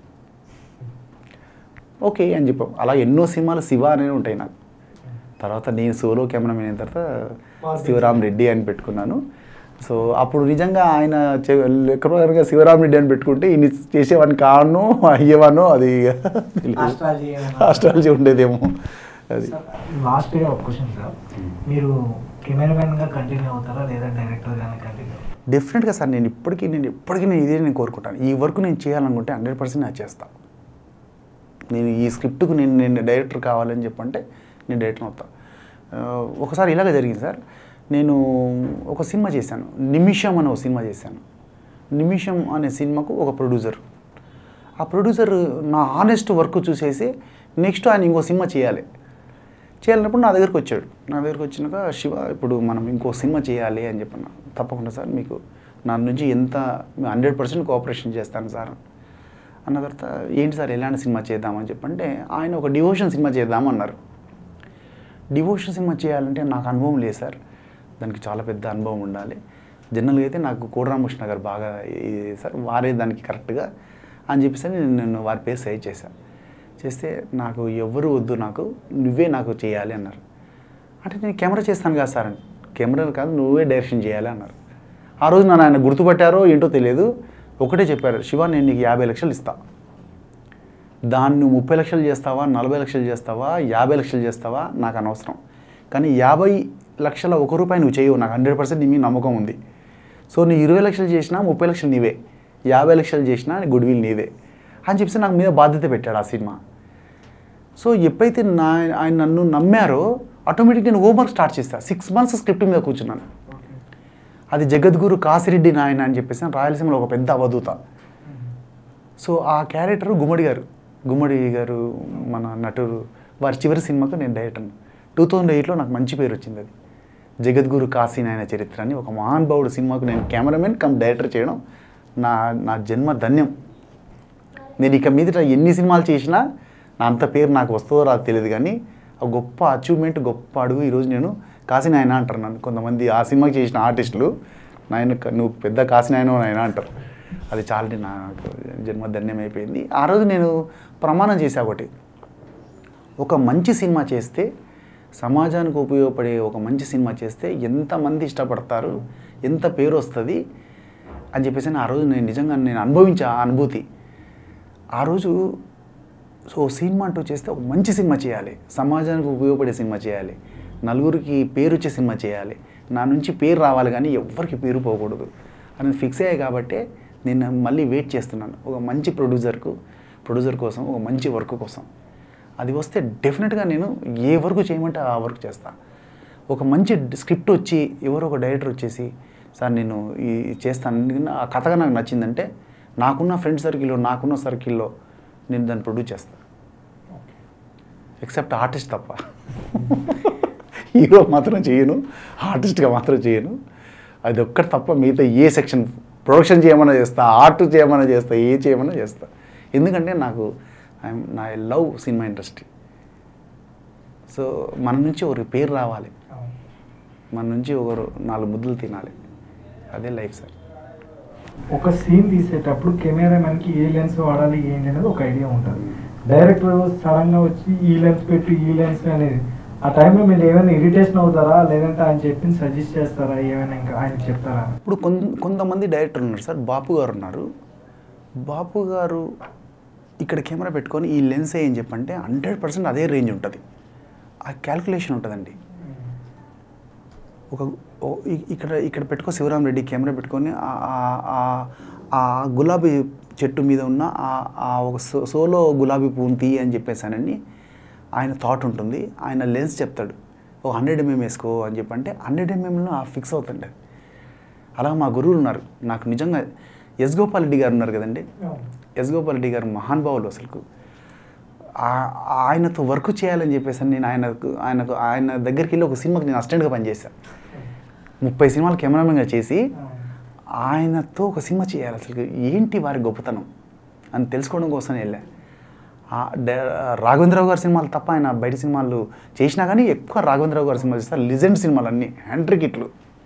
ఓకే అని చెప్పాం అలా ఎన్నో సినిమాలు శివ అనేవి ఉంటాయి నాకు తర్వాత నేను సోలో కెమెరామెన్ అయిన తర్వాత శివరామ్ రెడ్డి అని పెట్టుకున్నాను సో అప్పుడు నిజంగా ఆయన చె- లెక్క ప్రకారంగా శివరామ్ రెడ్డి అని పెట్టుకుంటే ఇన్ని చేసేవాడిని కాను అయ్యేవాను అది ఆస్ట్రాలజీ ఏమన్నా? ఆస్ట్రాలజీ ఉండేదేమో అది లాస్ట్ ఒక క్వశ్చన్ సార్ మీరు కెమెరామెన్ గా కంటిన్యూ అవుతారా లేదా డైరెక్టర్ గానే కంటిన్యూ డెఫినెట్గా సార్ నేను ఇప్పటికీ నేను ఇప్పటికీ నేను ఇదే నేను కోరుకుంటాను ఈ వర్క్ నేను చేయాలనుకుంటే హండ్రెడ్ పర్సెంట్ నేను చేస్తాను నేను ఈ స్క్రిప్ట్కు నేను నేను డైరెక్టర్ కావాలని చెప్పంటే నేను డైరెక్టర్ అవుతా ఆ, ఒకసారి ఇలాగ జరిగింది సార్ నేను ఒక సినిమా చేశాను నిమిషం అనే ఒక సినిమా చేశాను నిమిషం అనే సినిమాకు ఒక ప్రొడ్యూసర్ ఆ ప్రొడ్యూసర్ నా ఆనెస్ట్ వర్క్ చూసేసి నెక్స్ట్ ఆయన ఇంకో సినిమా చేయాలి చేయాలన్నప్పుడు నా దగ్గరికి వచ్చాడు నా దగ్గరికి వచ్చినాక శివ ఇప్పుడు మనం ఇంకో సినిమా చేయాలి అని చెప్పన్నా తప్పకుండా సార్ మీకు నా నుంచి ఎంత హండ్రెడ్ పర్సెంట్ కోఆపరేషన్ చేస్తాను సార్ అన్న తర్వాత ఏంటి సార్ ఎలాంటి సినిమా చేద్దామని చెప్పంటే ఆయన ఒక డివోషన్ సినిమా చేద్దామన్నారు డివోషన్ సినిమా చేయాలంటే నాకు అనుభవం లేదు సార్ దానికి చాలా పెద్ద అనుభవం ఉండాలి జనరల్గా అయితే నాకు కోడరామకృష్ణ గారు బాగా ఇది సార్ వారే దానికి కరెక్ట్గా అని చెప్పేసి నేను నేను వారి పేరు సజెస్ట్ చేశాను చేస్తే నాకు ఎవరు వద్దు నాకు నువ్వే నాకు చేయాలి అన్నారు అంటే నేను కెమెరా చేస్తాను కదా సార్ అని కెమెరా కాదు నువ్వే డైరెక్షన్ చేయాలి అన్నారు ఆ రోజు నన్ను ఆయన గుర్తుపట్టారో ఏంటో తెలియదు ఒకటే చెప్పారు శివ నేను నీకు యాభై లక్షలు ఇస్తా దాన్ని నువ్వు ముప్పై లక్షలు చేస్తావా నలభై లక్షలు చేస్తావా యాభై లక్షలు చేస్తావా నాకు అనవసరం కానీ యాభై లక్షల ఒక రూపాయి నువ్వు చేయవు నాకు హండ్రెడ్ పర్సెంట్ నీ మీద నమ్మకం ఉంది సో నీ ఇరవై లక్షలు చేసినా ముప్పై లక్షలు నీవే యాభై లక్షలు చేసినా గుడ్ విల్ నీదే అని చెప్పేసి నాకు మీద బాధ్యత పెట్టాడు ఆ సినిమా సో ఎప్పుడైతే నా ఆయన నన్ను నమ్మారో ఆటోమేటిక్ నేను హోంవర్క్ స్టార్ట్ చేస్తాను సిక్స్ మంత్స్ స్క్రిప్ట్ మీద కూర్చున్నాను అది జగద్గురు కాసిరెడ్డి నాయన అని చెప్పేసి రాయలసీమలో ఒక పెద్ద అవధూత సో ఆ క్యారెక్టర్ గుమ్మడి గారు గుమ్మడి గారు మన నటుడు వారి చివరి సినిమాకు నేను డైరెక్టర్ టూ థౌజండ్ ఎయిట్లో నాకు మంచి పేరు వచ్చింది అది జగద్గురు కాశీ నాయన చరిత్ర అని ఒక మహానుభావుడు సినిమాకు నేను కెమెరామెన్ కమ్ డైరెక్టర్ చేయడం నా నా జన్మ ధన్యం నేను ఇక మీదట ఎన్ని సినిమాలు చేసినా నా అంత పేరు నాకు వస్తుందో రాదు తెలియదు కానీ ఆ గొప్ప అచీవ్మెంట్ గొప్ప అడుగు ఈరోజు నేను కాశీ నాయన అంటారు నన్ను కొంతమంది ఆ సినిమాకి చేసిన ఆర్టిస్టులు నాయన నువ్వు పెద్ద కాశీ నాయన నాయన అంటారు అది చాలా నాకు జన్మధన్యం అయిపోయింది ఆ రోజు నేను ప్రమాణం చేశా ఒకటి ఒక మంచి సినిమా చేస్తే సమాజానికి ఉపయోగపడే ఒక మంచి సినిమా చేస్తే ఎంతమంది ఇష్టపడతారు ఎంత పేరు వస్తుంది అని చెప్పేసి ఆ రోజు నేను నిజంగా నేను అనుభవించా ఆ అనుభూతి ఆ రోజు సో సినిమా అంటూ చేస్తే ఒక మంచి సినిమా చేయాలి సమాజానికి ఉపయోగపడే సినిమా చేయాలి నలుగురికి పేరు వచ్చే సినిమా చేయాలి నా నుంచి పేరు రావాలి కానీ ఎవ్వరికి పేరు పోకూడదు అని ఫిక్స్ అయ్యాయి కాబట్టి నేను మళ్ళీ వెయిట్ చేస్తున్నాను ఒక మంచి ప్రొడ్యూసర్కు ప్రొడ్యూసర్ కోసం ఒక మంచి వర్క్ కోసం అది వస్తే డెఫినెట్గా నేను ఏ వర్క్ చేయమంటే ఆ వర్క్ చేస్తాను ఒక మంచి స్క్రిప్ట్ వచ్చి ఎవరో ఒక డైరెక్టర్ వచ్చేసి సార్ నేను ఈ చేస్తాను ఎందుకంటే ఆ కథగా నాకు నచ్చిందంటే నాకున్న ఫ్రెండ్ సర్కిల్లో నాకున్న సర్కిల్లో నేను దాన్ని ప్రొడ్యూస్ చేస్తాను ఎక్సెప్ట్ ఆర్టిస్ట్ తప్ప హీరో మాత్రం చేయను ఆర్టిస్ట్గా మాత్రం చేయను అది ఒక్కటి తప్ప మిగతా ఏ సెక్షన్ ప్రొడక్షన్ చేయమన్నా చేస్తా ఆర్ట్ చేయమన్నా చేస్తా ఏ చేయమన్నా చేస్తా ఎందుకంటే నాకు ఐఎమ్ నా లవ్ సినిమా ఇండస్ట్రీ సో మన నుంచి ఒకరి పేరు రావాలి మన నుంచి ఒకరు నాలుగు ముద్దులు తినాలి అదే లైఫ్ సార్ ఒక సీన్ తీసేటప్పుడు కెమెరామెన్కి ఏ లెన్స్ వాడాలి ఏంటి అనేది ఒక ఐడియా ఉంటుంది డైరెక్టర్ సడన్గా వచ్చి ఈ లెన్స్ పెట్టు ఈ లెన్స్ అనేది ఆ టైంలో మీరు ఏమైనా ఇరిటేషన్ అవుతారా లేదంటే ఆయన చెప్పింది సజెస్ట్ చేస్తారా ఏమైనా ఇంకా ఆయన చెప్తారా ఇప్పుడు కొన్ కొంతమంది డైరెక్టర్ ఉన్నారు సార్ బాపు గారు ఉన్నారు బాపు గారు ఇక్కడ కెమెరా పెట్టుకొని ఈ లెన్స్ ఏం చెప్పంటే హండ్రెడ్ పర్సెంట్ అదే రేంజ్ ఉంటుంది ఆ క్యాల్కులేషన్ ఉంటుందండి ఒక ఓ- ఇ- ఇక్కడ ఇక్కడ పెట్టుకో శివరాం రెడ్డి కెమెరా పెట్టుకొని ఆ- ఆ- ఆ- ఆ గులాబీ చెట్టు మీద ఉన్న ఆ- ఆ ఒక సో- సోలో గులాబీ పువ్వుని తీయి అని చెప్పేసానని ఆయన థాట్ ఉంటుంది ఆయన లెన్స్ చెప్తాడు ఓ హండ్రెడ్ ఎంఎం వేసుకో అని చెప్పంటే హండ్రెడ్ ఎంఎంలో ఆ ఫిక్స్ అవుతుంది అది అలా మా గురువులు ఉన్నారు నాకు నిజంగా ఎస్ గోపాల్ రెడ్డి గారు ఉన్నారు కదండి ఎస్ గోపాల్ రెడ్డి గారు మహానుభావులు అసలుకు ఆ- ఆయనతో వర్క్ చేయాలని చెప్పేసి నేను ఆయనకు ఆయనకు ఆయన దగ్గరికి వెళ్ళి ఒక సినిమాకి నేను అసిస్టెంట్గా పనిచేశాను ముప్పై సినిమాలు కెమెరామెన్గా చేసి ఆయనతో ఒక సినిమా చేయాలి అసలు ఏంటి వారి గొప్పతనం అని తెలుసుకోవడం కోసం వెళ్ళా ఆ డ- రాఘవేంద్రరావు గారి సినిమాలు తప్ప ఆయన బయట సినిమాలు చేసినా కానీ ఎక్కువ రాఘవేంద్రరావు గారి సినిమాలు చేస్తారు లిజెండ్ సినిమాలు అన్నీ హ్యాండ్రిక్ ఇట్లు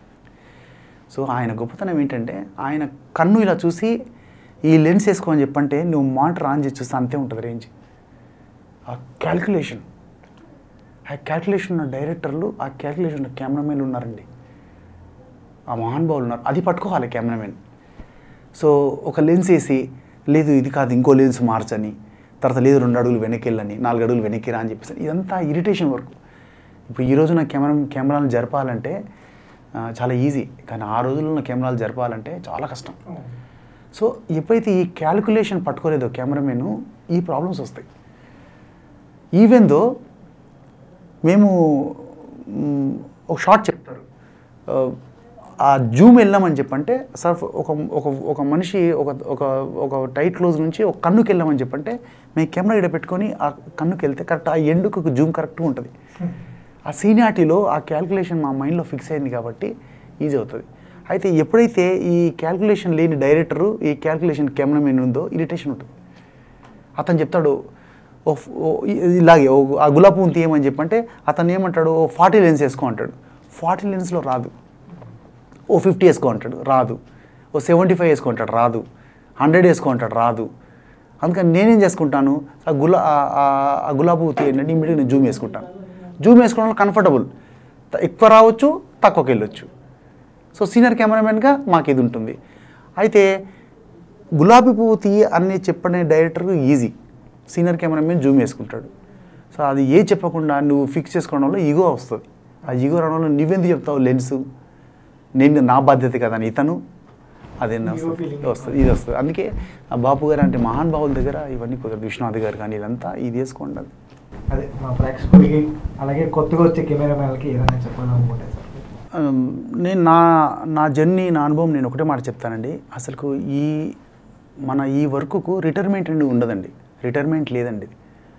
సో ఆయన గొప్పతనం ఏంటంటే ఆయన కన్ను ఇలా చూసి ఈ లెన్స్ వేసుకో అని చెప్పంటే నువ్వు మానిటర్ ఆన్ చేసి చూస్తే అంతే ఉంటుంది రేంజ్ ఆ క్యాల్కులేషన్ ఆ క్యాల్కులేషన్ ఉన్న డైరెక్టర్లు ఆ క్యాల్కులేషన్ ఉన్న కెమెరామెన్లు ఉన్నారండి ఆ మహానుభావులు ఉన్నారు అది పట్టుకోవాలి కెమెరామెన్ సో ఒక లెన్స్ వేసి లేదు ఇది కాదు ఇంకో లెన్స్ మార్చని తర్వాత లేదు రెండు అడుగులు వెనక్కి వెళ్ళని నాలుగు అడుగులు వెనక్కి రా అని చెప్పేసి ఇదంతా ఇరిటేషన్ వర్క్ ఇప్పుడు ఈ రోజున కెమెరా కెమెరాలు జరపాలంటే ఆ, చాలా ఈజీ కానీ ఆ రోజుల్లో కెమెరాలు జరపాలంటే చాలా కష్టం సో ఎప్పుడైతే ఈ క్యాలిక్యులేషన్ పట్టుకోలేదో కెమెరామెన్ ఈ ప్రాబ్లమ్స్ వస్తాయి ఈవెన్ దో మేము మ్, ఒక షార్ట్ చెప్తారు ఆ, ఆ జూమ్ వెళ్ళామని చెప్పంటే సార్ ఒక ఒక ఒక మనిషి ఒక ఒక ఒక టైట్ క్లోజ్ నుంచి ఒక కన్నుకి వెళ్ళామని చెప్పంటే మేము కెమెరా ఇక్కడ పెట్టుకొని ఆ కన్నుకి వెళ్తే కరెక్ట్ ఆ ఎండుకు జూమ్ కరెక్ట్గా ఉంటుంది ఆ సీనియారిటీలో ఆ క్యాల్కులేషన్ మా మైండ్లో ఫిక్స్ అయింది కాబట్టి ఈజీ అవుతుంది అయితే ఎప్పుడైతే ఈ క్యాల్కులేషన్ లేని డైరెక్టరు ఈ క్యాల్కులేషన్ కెమెరామెన్ ఉందో ఇరిటేషన్ ఉంటుంది అతను చెప్తాడు ఓ ఫ్- ఓ ఇ- ఇలాగే ఓ ఆ గులాబీ పువ్వుని తీయమని చెప్పంటే అతను ఏమంటాడు ఓ ఫార్టీ లెన్స్ వేసుకో అంటాడు ఫార్టీ లెన్స్లో రాదు ఓ ఫిఫ్టీ వేసుకో అంటాడు రాదు ఓ సెవెంటీ ఫైవ్ వేసుకో అంటాడు రాదు హండ్రెడ్ వేసుకో అంటాడు రాదు అందుకని నేనేం చేసుకుంటాను ఆ గులా ఆ- ఆ- ఆ గులాబీ పువ్వు తీయండి ఇమ్మీడియట్ నేను జూమ్ వేసుకుంటాను జూమ్ వేసుకోవడం కంఫర్టబుల్ ఎక్కువ రావచ్చు తక్కువకి వెళ్ళొచ్చు సో సీనియర్ కెమెరామెన్గా మాకు ఇది ఉంటుంది అయితే గులాబీ పువ్వు తీయి అని చెప్పనే director easy senior cameraman zoom వేసుకుంటాడు సో అది ఏ చెప్పకుండా నువ్వు ఫిక్స్ చేసుకోవడంలో ఈగో వస్తుంది ఆ ఈగో రావడంలో నువ్వెందుకు చెప్తావు లెన్స్ నేను నా బాధ్యత కదా అని ఇతను అదే Hero వస్తుంది feeling. వస్తుంది ఇది వస్తుంది అందుకే ఆ బాపు గారు అంటే మహాన్ బావుల దగ్గర ఇవన్నీ కుదరదు విశ్వనాథ్ గారు కానీ ఇదంతా ఇది వేసుకోండి అది అదే మా ప్రేక్షకులకి అలాగే కొత్తగా వచ్చే కెమెరామ్యాన్లకి ఏదైనా చెప్పాలనుకుంటే సార్ Um, నేను నా నా జర్నీ నా అనుభవం నేను ఒకటే మాట చెప్తానండి అసలు ఈ మన ఈ వర్క్కు రిటైర్మెంట్ అనేది ఉండదండి రిటైర్మెంట్ లేదండి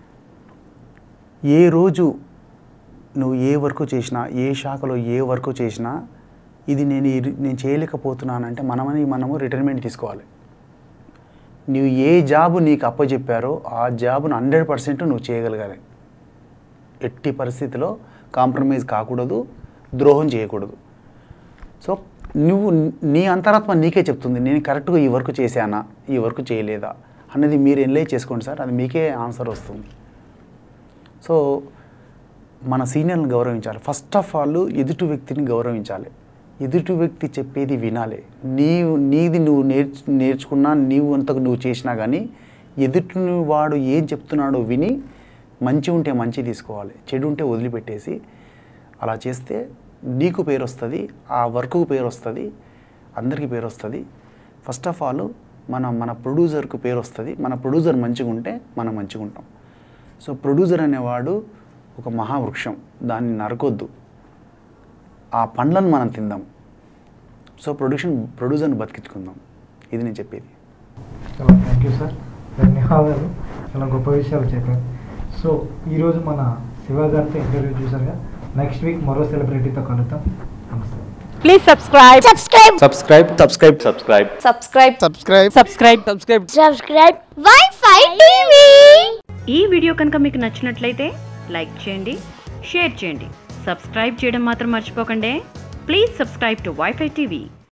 ఏ రోజు నువ్వు ఏ వర్క్ చేసినా ఏ శాఖలో ఏ వర్క్ చేసినా ఇది నేను ఈ- నేను చేయలేకపోతున్నానంటే మనమని మనము రిటైర్మెంట్ తీసుకోవాలి నువ్వు ఏ జాబ్ నీకు అప్పచెప్పారో ఆ జాబ్ను హండ్రెడ్ పర్సెంట్ నువ్వు చేయగలగాలి ఎట్టి పరిస్థితిలో కాంప్రమైజ్ కాకూడదు ద్రోహం చేయకూడదు సో నువ్వు నీ అంతరాత్మ నీకే చెప్తుంది నేను కరెక్ట్గా ఈ వర్క్ చేశానా ఈ వర్క్ చేయలేదా అన్నది మీరు ఎన్లైజ్ చేసుకోండి సార్ అది మీకే ఆన్సర్ వస్తుంది సో మన సీనియర్ని గౌరవించాలి ఫస్ట్ ఆఫ్ ఆల్ ఎదుటి వ్యక్తిని గౌరవించాలి ఎదుటి వ్యక్తి చెప్పేది వినాలి నీవు నీది నువ్వు నేర్చు నేర్చుకున్నా నీవు అంతకు నువ్వు చేసినా కానీ ఎదుటి వాడు ఏం చెప్తున్నాడో విని మంచి ఉంటే మంచి తీసుకోవాలి చెడు ఉంటే వదిలిపెట్టేసి అలా చేస్తే నీకు పేరు వస్తుంది ఆ వర్క్కు పేరు వస్తుంది అందరికీ పేరు వస్తుంది ఫస్ట్ ఆఫ్ ఆల్ మన మన ప్రొడ్యూసర్కు పేరు వస్తుంది మన ప్రొడ్యూసర్ మంచిగా ఉంటే మనం మంచిగా ఉంటాం సో ప్రొడ్యూసర్ అనేవాడు ఒక మహావృక్షం దాన్ని నరకొద్దు ఆ పండ్లను మనం తిందాం సో ప్రొడ్యూషన్ ప్రొడ్యూసర్ని బతికించుకుందాం ఇది నేను చెప్పేది చాలా థ్యాంక్ యూ సార్ ధన్యవాదాలు చాలా గొప్ప విషయాలు చెప్పారు సో ఈరోజు మన శివ గారితో ఇంటర్వ్యూ చూసారుగా నెక్స్ట్ వీక్ మరో సెలబ్రిటీతో కలుద్దాం నమస్తే Please subscribe. subscribe subscribe subscribe subscribe subscribe Subscribe. Subscribe. Subscribe. subscribe wi-fi tv ఈ వీడియో కనుక మీకు నచ్చినట్లయితే లైక్ చేయండి షేర్ చేయండి సబ్స్క్రైబ్ చేయడం మాత్రం మర్చిపోకండి please subscribe to WiFi TV